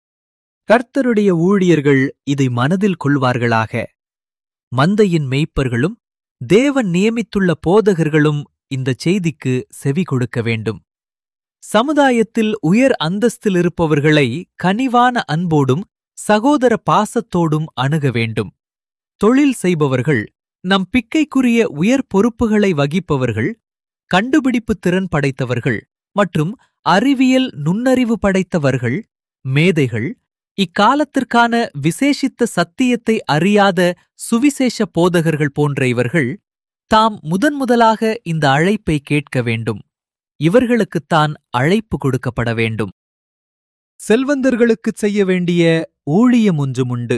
கர்த்தருடைய ஊழியர்கள் இதை மனதில் கொள்வார்களாக மந்தையின் மெய்ப்பர்களும் தேவன் நியமித்துள்ள போதகர்களும் இந்த செய்திக்கு செவி கொடுக்க வேண்டும் சமுதாயத்தில் உயர் அந்தஸ்தில் இருப்பவர்களை கனிவான அன்போடும் சகோதர பாசத்தோடும் அணுக வேண்டும் தொழில் செய்பவர்கள் நம் பிக்கைக்குரிய உயர் பொறுப்புகளை வகிப்பவர்கள் கண்டுபிடிப்பு திறன் படைத்தவர்கள் மற்றும் அறிவியல் நுண்ணறிவு படைத்தவர்கள் மேதைகள் இக்காலத்திற்கான விசேஷித்த சத்தியத்தை அறியாத சுவிசேஷ போதகர்கள் போன்ற இவர்கள் தாம் முதன்முதலாக இந்த அழைப்பை கேட்க வேண்டும் இவர்களுக்குத்தான் அழைப்பு கொடுக்கப்பட வேண்டும் செல்வந்தர்களுக்குச் செய்ய வேண்டிய ஊழியம் ஒன்றுமுண்டு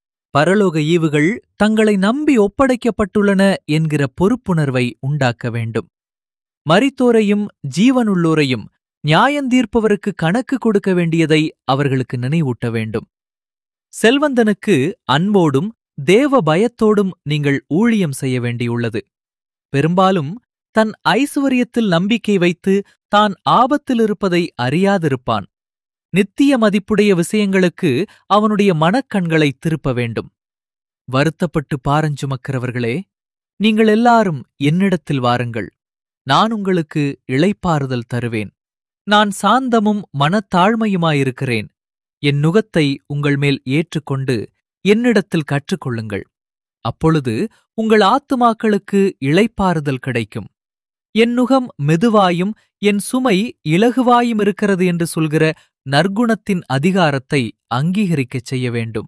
பரலோக ஈவுகள் தங்களை நம்பி ஒப்படைக்கப்பட்டுள்ளன என்கிற பொறுப்புணர்வை உண்டாக்க வேண்டும் மரித்தோரையும் ஜீவனுள்ளோரையும் நியாயந்தீர்ப்பவருக்கு கணக்கு கொடுக்க வேண்டியதை அவர்களுக்கு நினைவூட்ட வேண்டும் செல்வந்தனுக்கு அன்போடும் தேவ பயத்தோடும் நீங்கள் ஊழியம் செய்ய வேண்டியுள்ளது பெரும்பாலும் தன் ஐசுவரியத்தில் நம்பிக்கை வைத்து தான் ஆபத்தில் இருப்பதை அறியாதிருப்பான் நித்திய மதிப்புடைய விஷயங்களுக்கு அவனுடைய மனக்கண்களை திருப்ப வேண்டும் வருத்தப்பட்டு பாரஞ்சுமக்கிறவர்களே நீங்கள் எல்லாரும் என்னிடத்தில் வாருங்கள் நான் உங்களுக்கு இளைப்பாறுதல் தருவேன் நான் சாந்தமும் மனத்தாழ்மையுமாயிருக்கிறேன் என் நுகத்தை உங்கள் மேல் ஏற்றுக்கொண்டு என்னிடத்தில் கற்றுக்கொள்ளுங்கள் அப்பொழுது உங்கள் ஆத்துமாக்களுக்கு இளைப்பாறுதல் கிடைக்கும் என் நுகம் மெதுவாயும் என் சுமை இலகுவாயும் இருக்கிறது என்று சொல்கிற நற்குணத்தின் அதிகாரத்தை அங்கீகரிக்கச் செய்ய வேண்டும்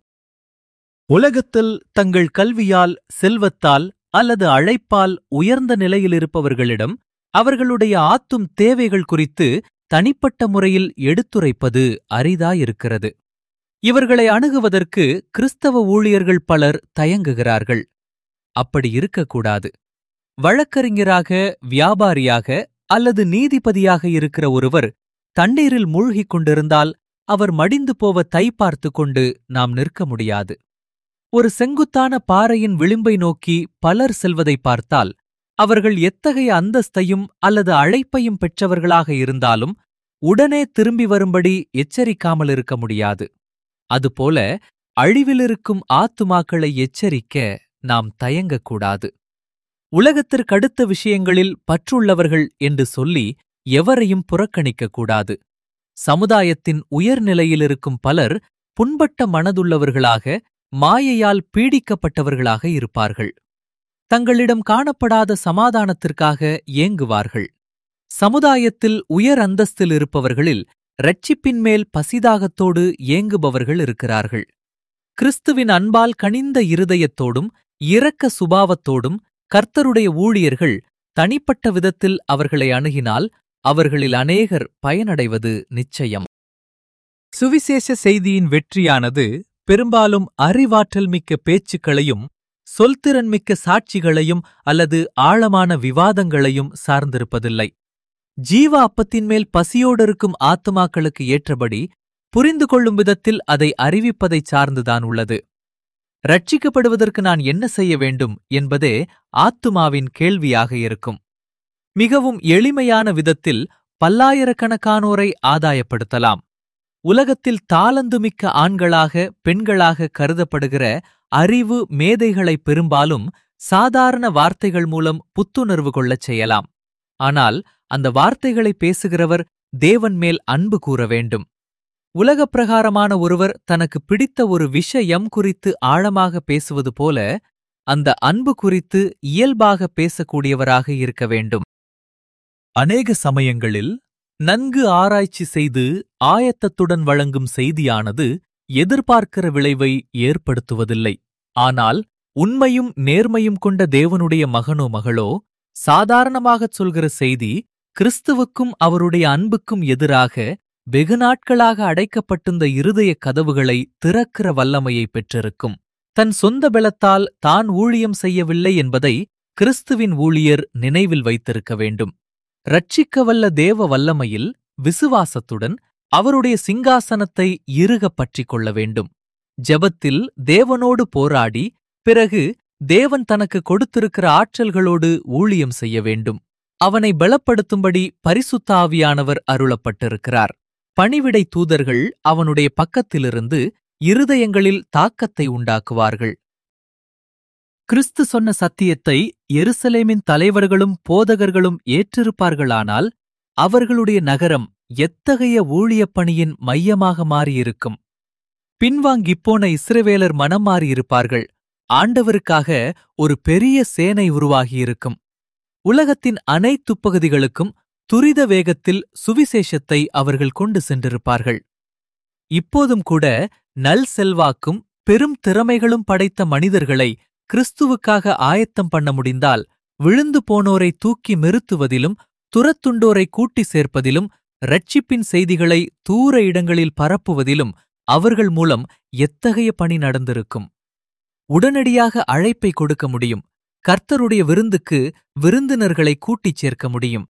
உலகத்தில் தங்கள் கல்வியால் செல்வத்தால் அல்லது அழைப்பால் உயர்ந்த நிலையில் இருப்பவர்களிடம் அவர்களுடைய ஆத்தும் தேவைகள் குறித்து தனிப்பட்ட முறையில் எடுத்துரைப்பது அரிதாயிருக்கிறது இவர்களை அணுகுவதற்கு கிறிஸ்தவ ஊழியர்கள் பலர் தயங்குகிறார்கள் அப்படி இருக்கக்கூடாது வழக்கறிஞராக வியாபாரியாக அல்லது நீதிபதியாக இருக்கிற ஒருவர் தண்ணீரில் மூழ்கிக் கொண்டிருந்தால் அவர் மடிந்து போவ தை பார்த்து கொண்டு நாம் நிற்க முடியாது ஒரு செங்குத்தான பாறையின் விளிம்பை நோக்கி பலர் செல்வதை பார்த்தால் அவர்கள் எத்தகைய அந்தஸ்தையும் அல்லது அழைப்பையும் பெற்றவர்களாக இருந்தாலும் உடனே திரும்பி வரும்படி எச்சரிக்காமல் இருக்க முடியாது அதுபோல அழிவிலிருக்கும் ஆத்துமாக்களை எச்சரிக்க நாம் தயங்கக்கூடாது உலகத்திற்கடுத்த விஷயங்களில் பற்றுள்ளவர்கள் என்று சொல்லி எவரையும் புறக்கணிக்கக் கூடாது சமுதாயத்தின் உயர்நிலையிலிருக்கும் பலர் புண்பட்ட மனதுள்ளவர்களாக மாயையால் பீடிக்கப்பட்டவர்களாக இருப்பார்கள் தங்களிடம் காணப்படாத சமாதானத்திற்காக ஏங்குவார்கள் சமுதாயத்தில் உயர் அந்தஸ்தில் இருப்பவர்களில் இரட்சிப்பின் மேல் பசிதாகத்தோடு ஏங்குபவர்கள் இருக்கிறார்கள் கிறிஸ்துவின் அன்பால் கனிந்த இருதயத்தோடும் இரக்க சுபாவத்தோடும் கர்த்தருடைய ஊழியர்கள் தனிப்பட்ட விதத்தில் அவர்களை அணுகினால் அவர்களில் அநேகர் பயனடைவது நிச்சயம் சுவிசேஷ செய்தியின் வெற்றியானது பெரும்பாலும் அறிவாற்றல் மிக்க பேச்சுக்களையும் சொல்திறன்மிக்க சாட்சிகளையும் அல்லது ஆழமான விவாதங்களையும் சார்ந்திருப்பதில்லை ஜீவ அப்பத்தின் மேல் பசியோடு இருக்கும் ஆத்துமாக்களுக்கு ஏற்றபடி புரிந்து கொள்ளும் விதத்தில் அதை அறிவிப்பதைச் சார்ந்துதான் உள்ளது ரட்சிக்கப்படுவதற்கு நான் என்ன செய்ய வேண்டும் என்பதே ஆத்துமாவின் கேள்வியாக இருக்கும் மிகவும் எளிமையான விதத்தில் பல்லாயிரக்கணக்கானோரை ஆதாயப்படுத்தலாம் உலகத்தில் தாளந்துமிக்க ஆண்களாக பெண்களாக கருதப்படுகிற அறிவு மேதைகளை பெரும்பாலும் சாதாரண வார்த்தைகள் மூலம் புத்துணர்வு கொள்ளச் செய்யலாம் ஆனால் அந்த வார்த்தைகளை பேசுகிறவர் தேவன் மேல் அன்பு கூற வேண்டும் உலகப் பிரகாரமான ஒருவர் தனக்கு பிடித்த ஒரு விஷயம் குறித்து ஆழமாக பேசுவது போல அந்த அன்பு குறித்து இயல்பாக பேசக்கூடியவராக இருக்க வேண்டும் அநேக சமயங்களில் நன்கு ஆராய்ச்சி செய்து ஆயத்தத்துடன் வழங்கும் செய்தியானது எதிர்பார்க்கிற விளைவை ஏற்படுத்துவதில்லை ஆனால் உண்மையும் நேர்மையும் கொண்ட தேவனுடைய மகனோ மகளோ சாதாரணமாகச் சொல்கிற செய்தி கிறிஸ்துவுக்கும் அவருடைய அன்புக்கும் எதிராக வெகு நாட்களாக அடைக்கப்பட்டிருந்த இருதய கதவுகளை திறக்கிற வல்லமையை பெற்றிருக்கும் தன் சொந்த பலத்தால் தான் ஊழியம் செய்யவில்லை என்பதை கிறிஸ்துவின் ஊழியர் நினைவில் வைத்திருக்க வேண்டும் ரட்சிக்கவல்ல தேவ வல்லமையில் விசுவாசத்துடன் அவருடைய சிங்காசனத்தை இறுகப் பற்றிக் கொள்ள வேண்டும் ஜெபத்தில் தேவனோடு போராடி பிறகு தேவன் தனக்கு கொடுத்திருக்கிற ஆற்றல்களோடு ஊழியம் செய்ய வேண்டும் அவனை பலப்படுத்தும்படி பரிசுத்த ஆவியானவர் அருளப்பட்டிருக்கிறார் பணிவிடை தூதர்கள் அவனுடைய பக்கத்திலிருந்து இருதயங்களில் தாக்கத்தை உண்டாக்குவார்கள் கிறிஸ்து சொன்ன சத்தியத்தை எருசலேமின் தலைவர்களும் போதகர்களும் ஏற்றிருப்பார்களானால் அவர்களுடைய நகரம் எத்தகைய ஊழியப் பணியின் மையமாக மாறியிருக்கும் பின்வாங்கிப்போன இஸ்ரவேலர் மனம் மாறியிருப்பார்கள் ஆண்டவருக்காக ஒரு பெரிய சேனை உருவாகியிருக்கும் உலகத்தின் அனைத்து பகுதிகளுக்கும் துரித வேகத்தில் சுவிசேஷத்தை அவர்கள் கொண்டு சென்றிருப்பார்கள் இப்போதும் கூட நல் செல்வாக்கும் பெரும் திறமைகளும் படைத்த மனிதர்களை கிறிஸ்துவுக்காக ஆயத்தம் பண்ண முடிந்தால் விழுந்து போனோரை தூக்கி நிறுத்துவதிலும் துரத்துண்டோரை கூட்டி சேர்ப்பதிலும் ரட்சிப்பின் செய்திகளை தூர இடங்களில் பரப்புவதிலும் அவர்கள் மூலம் எத்தகைய பணி நடந்திருக்கும் உடனடியாக அழைப்பை கொடுக்க முடியும் கர்த்தருடைய விருந்துக்கு விருந்தினர்களை கூட்டிச் சேர்க்க முடியும்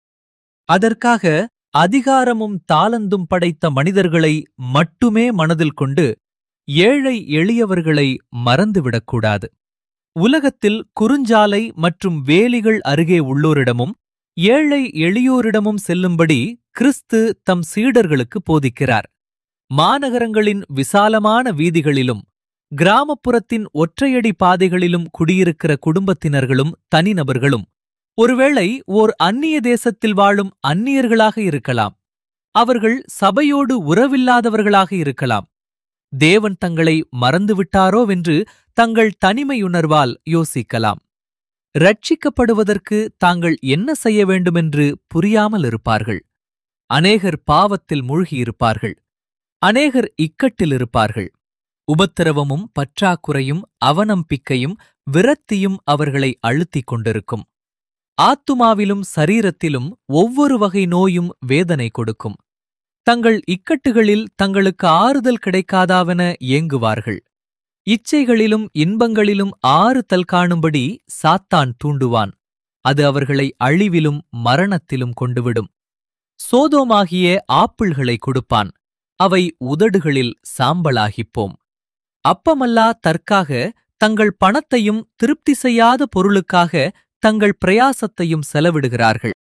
அதற்காக அதிகாரமும் தாளந்தும் படைத்த மனிதர்களை மட்டுமே மனதில் கொண்டு ஏழை எளியவர்களை மறந்துவிடக்கூடாது உலகத்தில் குறுஞ்சாலை மற்றும் வேலிகள் அருகே உள்ளோரிடமும் ஏழை எளியோரிடமும் செல்லும்படி கிறிஸ்து தம் சீடர்களுக்கு போதிக்கிறார் மாநகரங்களின் விசாலமான வீதிகளிலும் கிராமப்புறத்தின் ஒற்றையடி பாதைகளிலும் குடியிருக்கிற குடும்பத்தினர்களும் தனிநபர்களும் ஒருவேளை ஓர் அந்நிய தேசத்தில் வாழும் அந்நியர்களாக இருக்கலாம் அவர்கள் சபையோடு உறவில்லாதவர்களாக இருக்கலாம் தேவன் தங்களை மறந்துவிட்டாரோவென்று தங்கள் தனிமையுணர்வால் யோசிக்கலாம் ரட்சிக்கப்படுவதற்கு தாங்கள் என்ன செய்ய வேண்டுமென்று புரியாமல் இருப்பார்கள் அநேகர் பாவத்தில் மூழ்கியிருப்பார்கள் அநேகர் இக்கட்டில் இருப்பார்கள் உபத்திரவமும் பற்றாக்குறையும் அவநம்பிக்கையும் விரக்தியும் அவர்களை அழுத்திக் கொண்டிருக்கும் ஆத்துமாவிலும் சரீரத்திலும் ஒவ்வொரு வகை நோயும் வேதனை கொடுக்கும் தங்கள் இக்கட்டுகளில் தங்களுக்கு ஆறுதல் கிடைக்காதாவென ஏங்குவார்கள் இச்சைகளிலும் இன்பங்களிலும் ஆறுதல் காணும்படி சாத்தான் தூண்டுவான் அது அவர்களை அழிவிலும் மரணத்திலும் கொண்டுவிடும் சோதோமாகிய ஆப்பிள்களை கொடுப்பான் அவை உதடுகளில் சாம்பலாகிப்போம் அப்பமல்லா தற்காக தங்கள் பணத்தையும் திருப்தி செய்யாத பொருளுக்காக தங்கள் பிரயாசத்தையும் செலவிடுகிறார்கள்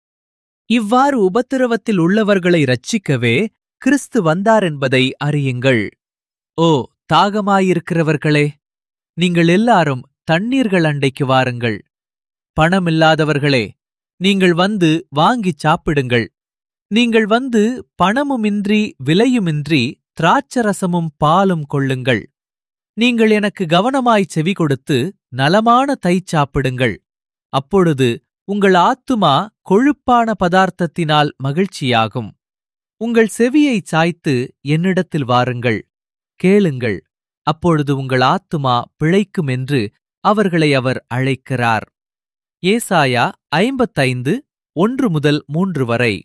இவ்வாறு உபத்திரவத்தில் உள்ளவர்களை ரட்சிக்கவே கிறிஸ்து வந்தார் என்பதை அறியுங்கள் ஓ தாகமாயிருக்கிறவர்களே நீங்கள் எல்லாரும் தண்ணீர்கள் அண்டைக்கு வாருங்கள் பணமில்லாதவர்களே நீங்கள் வந்து வாங்கிச் சாப்பிடுங்கள் நீங்கள் வந்து பணமுமின்றி விலையுமின்றி திராட்சரசமும் பாலும் கொள்ளுங்கள் நீங்கள் எனக்கு கவனமாய் செவி கொடுத்து நலமான தை சாப்பிடுங்கள் அப்பொழுது உங்கள் ஆத்துமா கொழுப்பான பதார்த்தத்தினால் மகிழ்ச்சியாகும் உங்கள் செவியைச் சாய்த்து என்னிடத்தில் வாருங்கள் கேளுங்கள் அப்பொழுது உங்கள் ஆத்துமா பிழைக்கும் என்று அவர்களை அவர் அழைக்கிறார் ஏசாயா ஐம்பத்தைந்து ஒன்று முதல் மூன்று வரை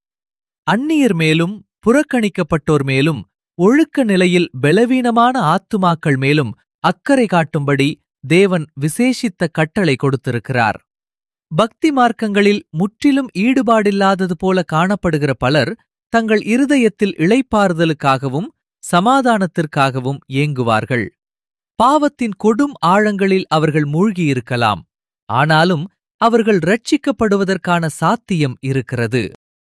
அந்நியர் மேலும் புறக்கணிக்கப்பட்டோர் மேலும் ஒழுக்க நிலையில் பலவீனமான ஆத்துமாக்கள் மேலும் அக்கறை காட்டும்படி தேவன் விசேஷித்த கட்டளை கொடுத்திருக்கிறார் பக்தி மார்க்கங்களில் முற்றிலும் ஈடுபாடில்லாதது போல காணப்படுகிற பலர் தங்கள் இருதயத்தில் இளைப்பாறுதலுக்காகவும் சமாதானத்திற்காகவும் ஏங்குவார்கள் பாவத்தின் கொடும் ஆழங்களில் அவர்கள் மூழ்கியிருக்கலாம் ஆனாலும் அவர்கள் ரட்சிக்கப்படுவதற்கான சாத்தியம் இருக்கிறது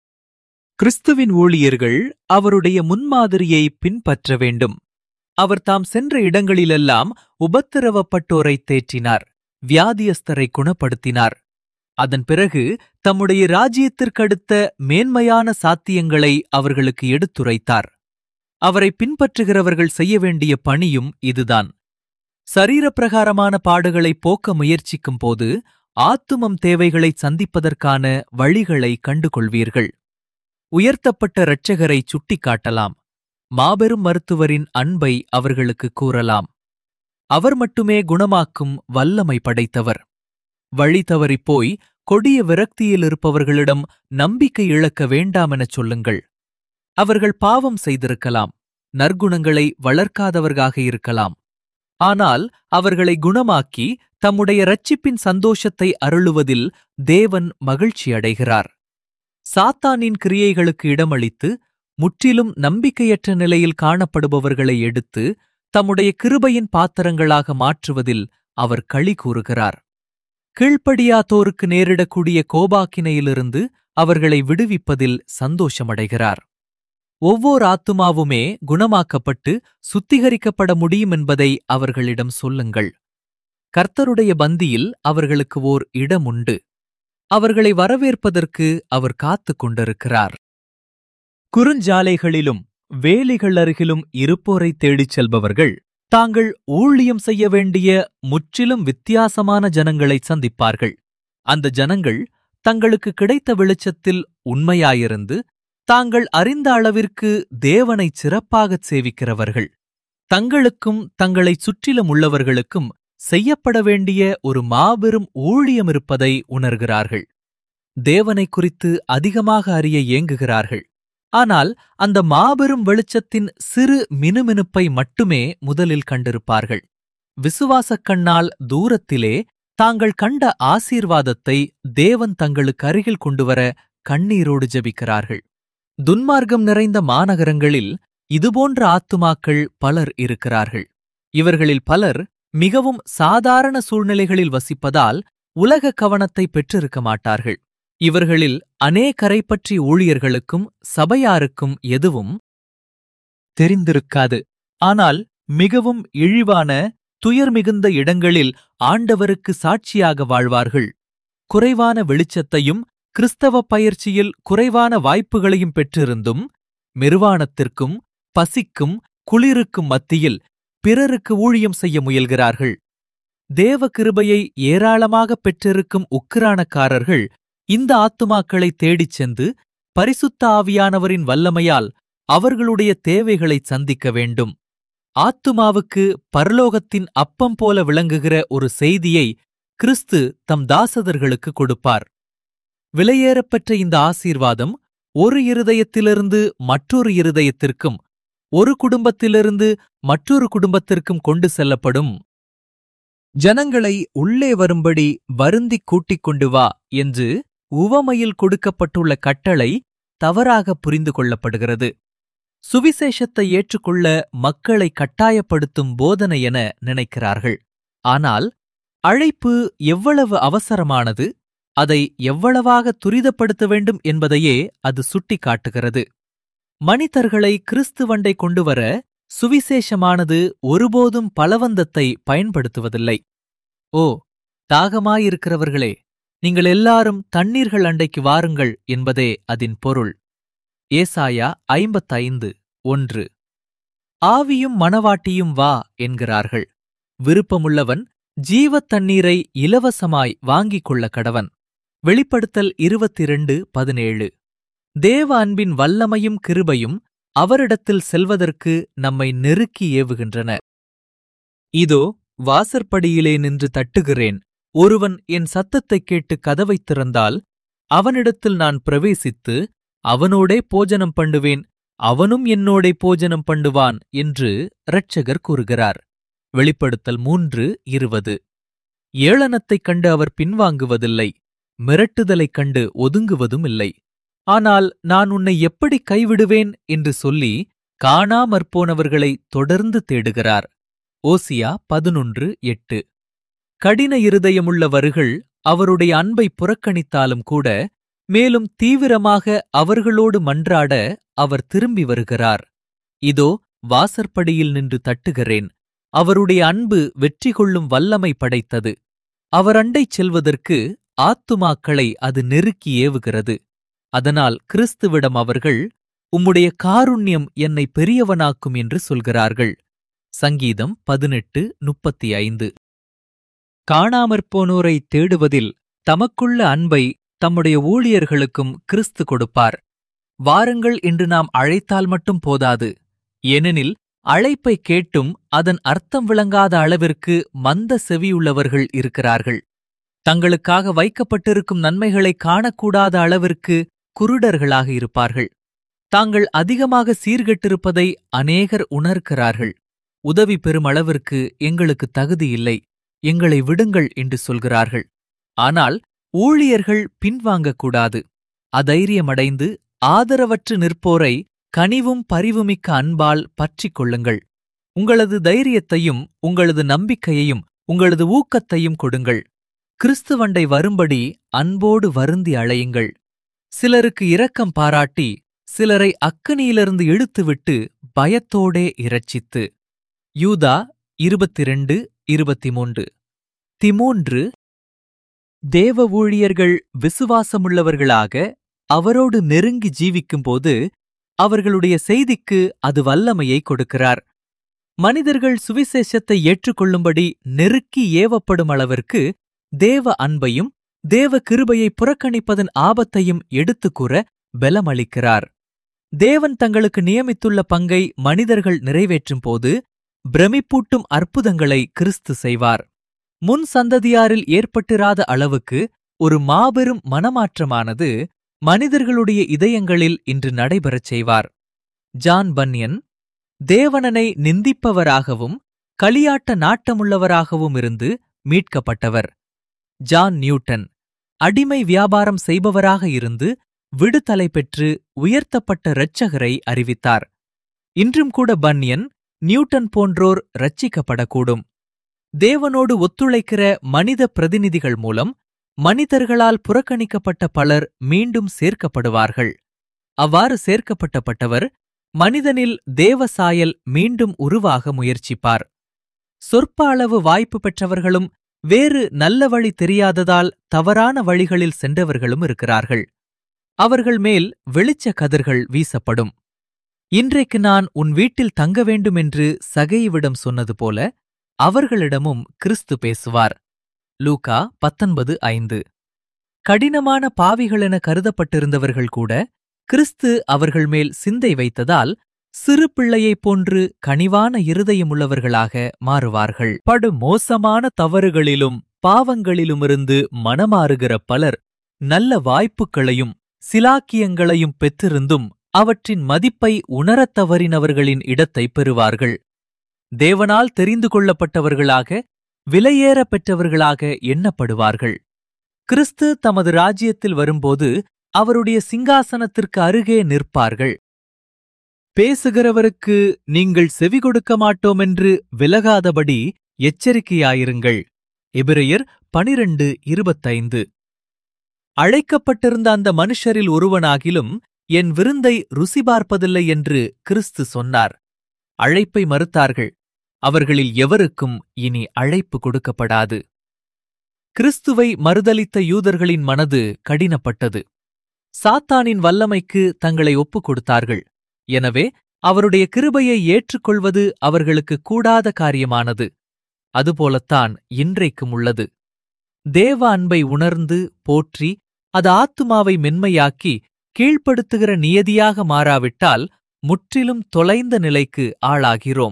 கிறிஸ்துவின் ஊழியர்கள் அவருடைய முன்மாதிரியை பின்பற்ற வேண்டும் அவர் தாம் சென்ற இடங்களிலெல்லாம் உபத்திரவப்பட்டோரை தேற்றினார் வியாதியஸ்தரை குணப்படுத்தினார் அதன் பிறகு தம்முடைய ராஜ்யத்திற்கடுத்த மேன்மையான சாத்தியங்களை அவர்களுக்கு எடுத்துரைத்தார் அவரை பின்பற்றுகிறவர்கள் செய்ய வேண்டிய பணியும் இதுதான் சரீரப்பிரகாரமான பாடுகளை போக்க முயற்சிக்கும் போது ஆத்துமம் தேவைகளை சந்திப்பதற்கான வழிகளை கண்டுகொள்வீர்கள் உயர்த்தப்பட்ட இரட்சகரை சுட்டிக்காட்டலாம் மாபெரும் மருத்துவரின் அன்பை அவர்களுக்கு கூறலாம் அவர் மட்டுமே குணமாக்கும் வல்லமை படைத்தவர் வழி தவறிப் போய் கொடிய விரக்தியில் இருப்பவர்களிடம் நம்பிக்கை இழக்க வேண்டாமெனச் சொல்லுங்கள் அவர்கள் பாவம் செய்திருக்கலாம் நற்குணங்களை வளர்க்காதவர்களாக இருக்கலாம் ஆனால் அவர்களை குணமாக்கி தம்முடைய இரட்சிப்பின் சந்தோஷத்தை அருளுவதில் தேவன் மகிழ்ச்சியடைகிறார் சாத்தானின் கிரியைகளுக்கு இடமளித்து முற்றிலும் நம்பிக்கையற்ற நிலையில் காணப்படுபவர்களை எடுத்து தம்முடைய கிருபையின் பாத்திரங்களாக மாற்றுவதில் அவர் களி கூறுகிறார் கீழ்ப்படியாதோருக்கு நேரிடக்கூடிய கோபாக்கினையிலிருந்து அவர்களை விடுவிப்பதில் சந்தோஷமடைகிறார் ஒவ்வொரு ஆத்துமாவுமே குணமாக்கப்பட்டு சுத்திகரிக்கப்பட முடியும் என்பதை அவர்களிடம் சொல்லுங்கள் கர்த்தருடைய பந்தியில் அவர்களுக்கு ஓர் இடம் உண்டு அவர்களை வரவேற்பதற்கு அவர் காத்துக் கொண்டிருக்கிறார் குறுஞ்சாலைகளிலும் வேலிகள் அருகிலும் இருப்போரைத் தேடிச் செல்பவர்கள் தாங்கள் ஊழியம் செய்ய வேண்டிய முற்றிலும் வித்தியாசமான ஜனங்களை சந்திப்பார்கள் அந்த ஜனங்கள் தங்களுக்கு கிடைத்த வெளிச்சத்தில் உண்மையாயிருந்து தாங்கள் அறிந்த அளவிற்கு தேவனைச் சிறப்பாகச் சேவிக்கிறவர்கள் தங்களுக்கும் தங்களைச் சுற்றிலும் உள்ளவர்களுக்கும் செய்யப்பட வேண்டிய ஒரு மாபெரும் ஊழியம் இருப்பதை உணர்கிறார்கள் தேவனை குறித்து அதிகமாக அறிய ஏங்குகிறார்கள் ஆனால் அந்த மாபெரும் வெளிச்சத்தின் சிறு மினுமினுப்பை மட்டுமே முதலில் கண்டிருப்பார்கள் விசுவாசக் கண்ணால் தூரத்திலே தாங்கள் கண்ட ஆசீர்வாதத்தை தேவன் தங்களுக்கு அருகில் கொண்டுவர கண்ணீரோடு ஜெபிக்கிறார்கள் துன்மார்க்கம் நிறைந்த மாநகரங்களில் இதுபோன்ற ஆத்துமாக்கள் பலர் இருக்கிறார்கள் இவர்களில் பலர் மிகவும் சாதாரண சூழ்நிலைகளில் வசிப்பதால் உலக கவனத்தை பெற்றிருக்க மாட்டார்கள் இவர்களில் அநேகரை பற்றி ஊழியர்களுக்கும் சபையாருக்கும் எதுவும் தெரிந்திருக்காது ஆனால் மிகவும் இழிவான துயர் மிகுந்த இடங்களில் ஆண்டவருக்கு சாட்சியாக வாழ்வார்கள் குறைவான வெளிச்சத்தையும் கிறிஸ்தவ பயிற்சியில் குறைவான வாய்ப்புகளையும் பெற்றிருந்தும் நிர்வாணத்திற்கும் பசிக்கும் குளிருக்கும் மத்தியில் பிறருக்கு ஊழியம் செய்ய முயல்கிறார்கள் தேவ கிருபையை ஏராளமாக பெற்றிருக்கும் உக்கிரானக்காரர்கள் இந்த ஆத்துமாக்களை தேடிச் சென்று பரிசுத்த ஆவியானவரின் வல்லமையால் அவர்களுடைய தேவைகளை சந்திக்க வேண்டும் ஆத்துமாவுக்கு பரலோகத்தின் அப்பம் போல விளங்குகிற ஒரு செய்தியை கிறிஸ்து தம் தாசதர்களுக்கு கொடுப்பார் விலையேறப்பெற்ற இந்த ஆசீர்வாதம் ஒரு இருதயத்திலிருந்து மற்றொரு இருதயத்திற்கும் ஒரு குடும்பத்திலிருந்து மற்றொரு குடும்பத்திற்கும் கொண்டு செல்லப்படும் ஜனங்களை உள்ளே வரும்படி வருந்திக் கூட்டிக் கொண்டு வா என்று உவமையில் கொடுக்கப்பட்டுள்ள கட்டளை தவறாக புரிந்து கொள்ளப்படுகிறது சுவிசேஷத்தை ஏற்றுக்கொள்ள மக்களை கட்டாயப்படுத்தும் போதனை என நினைக்கிறார்கள் ஆனால் அழைப்பு எவ்வளவு அவசரமானது அதை எவ்வளவாக துரிதப்படுத்த வேண்டும் என்பதையே அது சுட்டிக்காட்டுகிறது மனிதர்களை கிறிஸ்துவண்டை கொண்டுவர சுவிசேஷமானது ஒருபோதும் பலவந்தத்தை பயன்படுத்துவதில்லை ஓ தாகமாயிருக்கிறவர்களே நீங்கள் எல்லாரும் தண்ணீர்கள் அண்டைக்கு வாருங்கள் என்பதே அதன் பொருள் ஏசாயா ஐம்பத்தைந்து ஒன்று ஆவியும் மணவாட்டியும் வா என்கிறார்கள் விருப்பமுள்ளவன் ஜீவத் தண்ணீரை இலவசமாய் வாங்கிக் கொள்ள கடவன் வெளிப்படுத்தல் இருபத்திரண்டு பதினேழு தேவ அன்பின் வல்லமையும் கிருபையும் அவரிடத்தில் செல்வதற்கு நம்மை நெருக்கி ஏவுகின்றன இதோ வாசற்படியிலே நின்று தட்டுகிறேன் ஒருவன் என் சத்தத்தைக் கேட்டு கதவைத் திறந்தால் அவனிடத்தில் நான் பிரவேசித்து அவனோடே போஜனம் பண்ணுவேன் அவனும் என்னோடே போஜனம் பண்ணுவான் என்று இரட்சகர் கூறுகிறார் வெளிப்படுத்தல் மூன்று இருபது ஏளனத்தைக் கண்டு அவர் பின்வாங்குவதில்லை மிரட்டுதலைக் கண்டு ஒதுங்குவதும் இல்லை ஆனால் நான் உன்னை எப்படி கைவிடுவேன் என்று சொல்லி காணாமற்போனவர்களை தொடர்ந்து தேடுகிறார் ஓசியா பதினொன்று எட்டு கடின இருதயமுள்ளவர்கள் அவருடைய அன்பை புறக்கணித்தாலும் கூட மேலும் தீவிரமாக அவர்களோடு மன்றாட அவர் திரும்பி வருகிறார் இதோ வாசற்படியில் நின்று தட்டுகிறேன் அவருடைய அன்பு வெற்றி கொள்ளும் வல்லமை படைத்தது அவர் அண்டை செல்வதற்கு ஆத்துமாக்களை அது நெருக்கி ஏவுகிறது அதனால் கிறிஸ்துவிடம் அவர்கள் உம்முடைய காருண்யம் என்னை பெரியவனாக்கும் என்று சொல்கிறார்கள் சங்கீதம் பதினெட்டு முப்பத்தி ஐந்து காணாமற்போனோரை தேடுவதில் தமக்குள்ள அன்பை தம்முடைய ஊழியர்களுக்கும் கிறிஸ்து கொடுப்பார் வாருங்கள் என்று நாம் அழைத்தால் மட்டும் போதாது ஏனெனில் அழைப்பை கேட்டும் அதன் அர்த்தம் விளங்காத அளவிற்கு மந்த செவியுள்ளவர்கள் இருக்கிறார்கள் தங்களுக்காக வைக்கப்பட்டிருக்கும் நன்மைகளை காணக்கூடாத அளவிற்கு குருடர்களாக இருப்பார்கள் தாங்கள் அதிகமாக சீர்கெட்டிருப்பதை அநேகர் உணர்கிறார்கள் உதவி பெறும் அளவிற்கு எங்களுக்கு தகுதி இல்லை எங்களை விடுங்கள் என்று சொல்கிறார்கள் ஆனால் ஊழியர்கள் பின்வாங்கக்கூடாது அதைரியமடைந்து ஆதரவற்று நிற்போரை கனிவும் பரிவுமிக்க அன்பால் பற்றிக் கொள்ளுங்கள் உங்களது தைரியத்தையும் உங்களது நம்பிக்கையையும் உங்களது ஊக்கத்தையும் கொடுங்கள் கிறிஸ்துவண்டை வரும்படி அன்போடு வருந்தி அழையுங்கள் சிலருக்கு இரக்கம் பாராட்டி சிலரை அக்கனியிலிருந்து இழுத்துவிட்டு பயத்தோடே இரட்சித்து யூதா இருபத்திரண்டு இருபத்தி மூன்று திமூன்று தேவ ஊழியர்கள் விசுவாசமுள்ளவர்களாக அவரோடு நெருங்கி ஜீவிக்கும்போது அவர்களுடைய செய்திக்கு அது வல்லமையை கொடுக்கிறார் மனிதர்கள் சுவிசேஷத்தை ஏற்றுக்கொள்ளும்படி நெருக்கி ஏவப்படும் அளவிற்கு தேவ அன்பையும் தேவ கிருபையை புறக்கணிப்பதன் ஆபத்தையும் எடுத்துக் கூற பலமளிக்கிறார் தேவன் தங்களுக்கு நியமித்துள்ள பங்கை மனிதர்கள் நிறைவேற்றும் போது பிரமிப்பூட்டும் அற்புதங்களை கிறிஸ்து செய்வார் முன் சந்ததியாரில் ஏற்பட்டிராத அளவுக்கு ஒரு மாபெரும் மனமாற்றமானது மனிதர்களுடைய இதயங்களில் இன்று நடைபெறச் செய்வார் ஜான் பன்யன் தேவனனை நிந்திப்பவராகவும் களியாட்ட நாட்டமுள்ளவராகவும் இருந்து மீட்கப்பட்டவர் ஜான் நியூட்டன் அடிமை வியாபாரம் செய்பவராக இருந்து விடுதலை பெற்று உயர்த்தப்பட்ட இரட்சகரை அறிவித்தார் இன்றும் கூட பன்யன் நியூட்டன் போன்றோர் ரட்சிக்கப்படக்கூடும் தேவனோடு ஒத்துழைக்கிற மனித பிரதிநிதிகள் மூலம் மனிதர்களால் புறக்கணிக்கப்பட்ட பலர் மீண்டும் சேர்க்கப்படுவார்கள் அவ்வாறு சேர்க்கப்பட்டப்பட்டவர் மனிதனில் தேவசாயல் மீண்டும் உருவாக முயற்சிப்பார் சொற்ப அளவு வாய்ப்பு பெற்றவர்களும் வேறு நல்ல வழி தெரியாததால் தவறான வழிகளில் சென்றவர்களும் இருக்கிறார்கள் அவர்கள் மேல் வெளிச்ச கதிர்கள் வீசப்படும் இன்றைக்கு நான் உன் வீட்டில் தங்க வேண்டும் என்று சகையுவிடம் சொன்னது போல அவர்களிடமும் கிறிஸ்து பேசுவார் லூகா பத்தொன்பது ஐந்து கடினமான பாவிகளென கருதப்பட்டிருந்தவர்கள் கூட கிறிஸ்து அவர்கள் மேல் சிந்தை வைத்ததால் சிறு பிள்ளையைப் போன்று கனிவான இருதயமுள்ளவர்களாக மாறுவார்கள் படு மோசமான தவறுகளிலும் பாவங்களிலுமிருந்து மனமாறுகிற பலர் நல்ல வாய்ப்புகளையும் சிலாக்கியங்களையும் பெற்றிருந்தும் அவற்றின் மதிப்பை உணரத் தவறினவர்களின் இடத்தை பெறுவார்கள் தேவனால் தெரிந்து கொள்ளப்பட்டவர்களாக விலையேற பெற்றவர்களாக எண்ணப்படுவார்கள் கிறிஸ்து தமது ராஜ்யத்தில் வரும்போது அவருடைய சிங்காசனத்திற்கு அருகே நிற்பார்கள் பேசுகிறவருக்கு நீங்கள் செவி கொடுக்க மாட்டோமென்று விலகாதபடி எச்சரிக்கையாயிருங்கள் எபிரெயர் பனிரெண்டு இருபத்தைந்து அழைக்கப்பட்டிருந்த அந்த மனுஷரில் ஒருவனாகிலும் என் விருந்தை ருசி பார்ப்பதில்லை என்று கிறிஸ்து சொன்னார் அழைப்பை மறுத்தார்கள் அவர்களில் எவருக்கும் இனி அழைப்பு கொடுக்கப்படாது கிறிஸ்துவை மறுதலித்த யூதர்களின் மனது கடினப்பட்டது சாத்தானின் வல்லமைக்கு தங்களை ஒப்புக் கொடுத்தார்கள் எனவே அவருடைய கிருபையை ஏற்றுக்கொள்வது அவர்களுக்கு கூடாத காரியமானது அதுபோலத்தான் இன்றைக்கும் உள்ளது தேவ அன்பை உணர்ந்து போற்றி அது ஆத்துமாவை மென்மையாக்கி கீழ்ப்படுத்துகிற நியதியாக மாறாவிட்டால் முற்றிலும் தொலைந்த நிலைக்கு ஆளாகிறோம்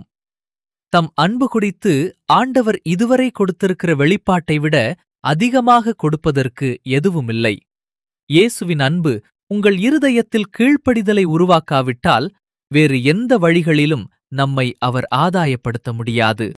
தம் அன்பு குறித்து ஆண்டவர் இதுவரை கொடுத்திருக்கிற வெளிப்பாட்டை விட அதிகமாக கொடுப்பதற்கு எதுவுமில்லை இயேசுவின் அன்பு உங்கள் இருதயத்தில் கீழ்ப்படிதலை உருவாக்காவிட்டால் வேறு எந்த வழிகளிலும் நம்மை அவர் ஆதாயப்படுத்த முடியாது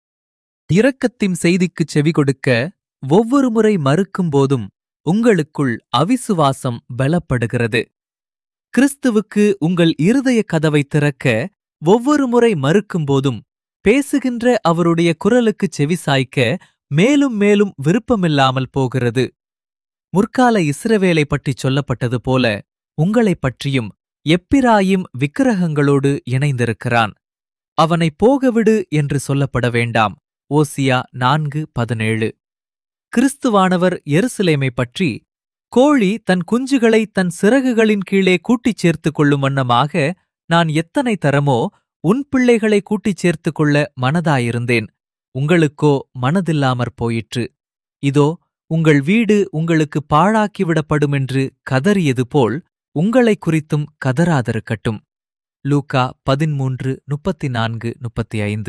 இரக்கத்தின் செய்திக்குச் செவி கொடுக்க ஒவ்வொரு முறை மறுக்கும் போதும் உங்களுக்குள் அவிசுவாசம் பலப்படுகிறது கிறிஸ்துவுக்கு உங்கள் இருதய கதவை திறக்க ஒவ்வொரு முறை மறுக்கும் போதும் பேசுகின்ற அவருடைய குரலுக்குச் செவிசாய்க்க மேலும் மேலும் விருப்பமில்லாமல் போகிறது முற்கால இஸ்ரவேலை பற்றிச் சொல்லப்பட்டது போல உங்களைப் பற்றியும் எப்பிராயிம் விக்கிரகங்களோடு இணைந்திருக்கிறான் அவனை போகவிடு என்று சொல்லப்பட வேண்டாம் ஓசியா நான்கு பதினேழு கிறிஸ்துவானவர் எருசலேமை பற்றி கோழி தன் குஞ்சுகளை தன் சிறகுகளின் கீழே கூட்டிச் சேர்த்துக் கொள்ளும் வண்ணமாக நான் எத்தனை தரமோ உன் பிள்ளைகளை கூட்டிச் சேர்த்துக் கொள்ள மனதாயிருந்தேன் உங்களுக்கோ மனதில்லாமற் போயிற்று இதோ உங்கள் வீடு உங்களுக்கு பாழாக்கிவிடப்படும் என்று கதறியது போல் உங்களைக் குறித்தும் கதறாதிருக்கட்டும் லூக்கா பதிமூன்று முப்பத்தி நான்கு முப்பத்தி ஐந்து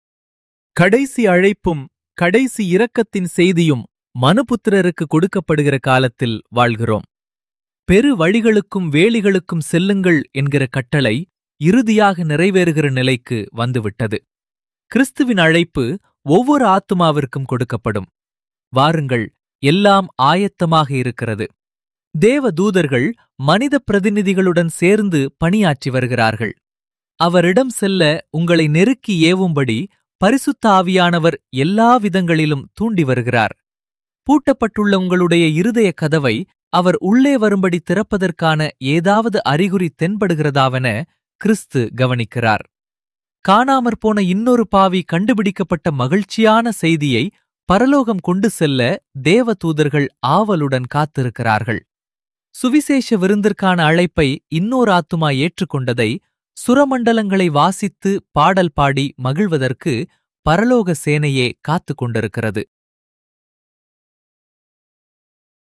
கடைசி அழைப்பும் கடைசி இரக்கத்தின் செய்தியும் மனுபுத்திரருக்கு கொடுக்கப்படுகிற காலத்தில் வாழ்கிறோம் பெரு வழிகளுக்கும் வேலிகளுக்கும் செல்லுங்கள் என்கிற கட்டளை இறுதியாக நிறைவேறுகிற நிலைக்கு வந்துவிட்டது கிறிஸ்துவின் அழைப்பு ஒவ்வொரு ஆத்துமாவிற்கும் கொடுக்கப்படும் வாருங்கள் எல்லாம் ஆயத்தமாக இருக்கிறது தேவ தூதர்கள் மனித பிரதிநிதிகளுடன் சேர்ந்து பணியாற்றி வருகிறார்கள் அவரிடம் செல்ல உங்களை நெருக்கி ஏவும்படி பரிசுத்த ஆவியானவர் எல்லா விதங்களிலும் தூண்டி வருகிறார் பூட்டப்பட்டுள்ள உங்களுடைய இருதய கதவை அவர் உள்ளே வரும்படி திறப்பதற்கான ஏதாவது அறிகுறி தென்படுகிறதாவென கிறிஸ்து கவனிக்கிறார் காணாமற் போன இன்னொரு பாவி கண்டுபிடிக்கப்பட்ட மகிழ்ச்சியான செய்தியை பரலோகம் கொண்டு செல்ல தேவ தூதர்கள் ஆவலுடன் காத்திருக்கிறார்கள் சுவிசேஷ விருந்திற்கான அழைப்பை இன்னொரு ஆத்துமா ஏற்றுக்கொண்டதை சுரமண்டலங்களை வாசித்து பாடல் பாடி மகிழ்வதற்கு பரலோக சேனையே காத்துக் கொண்டிருக்கிறது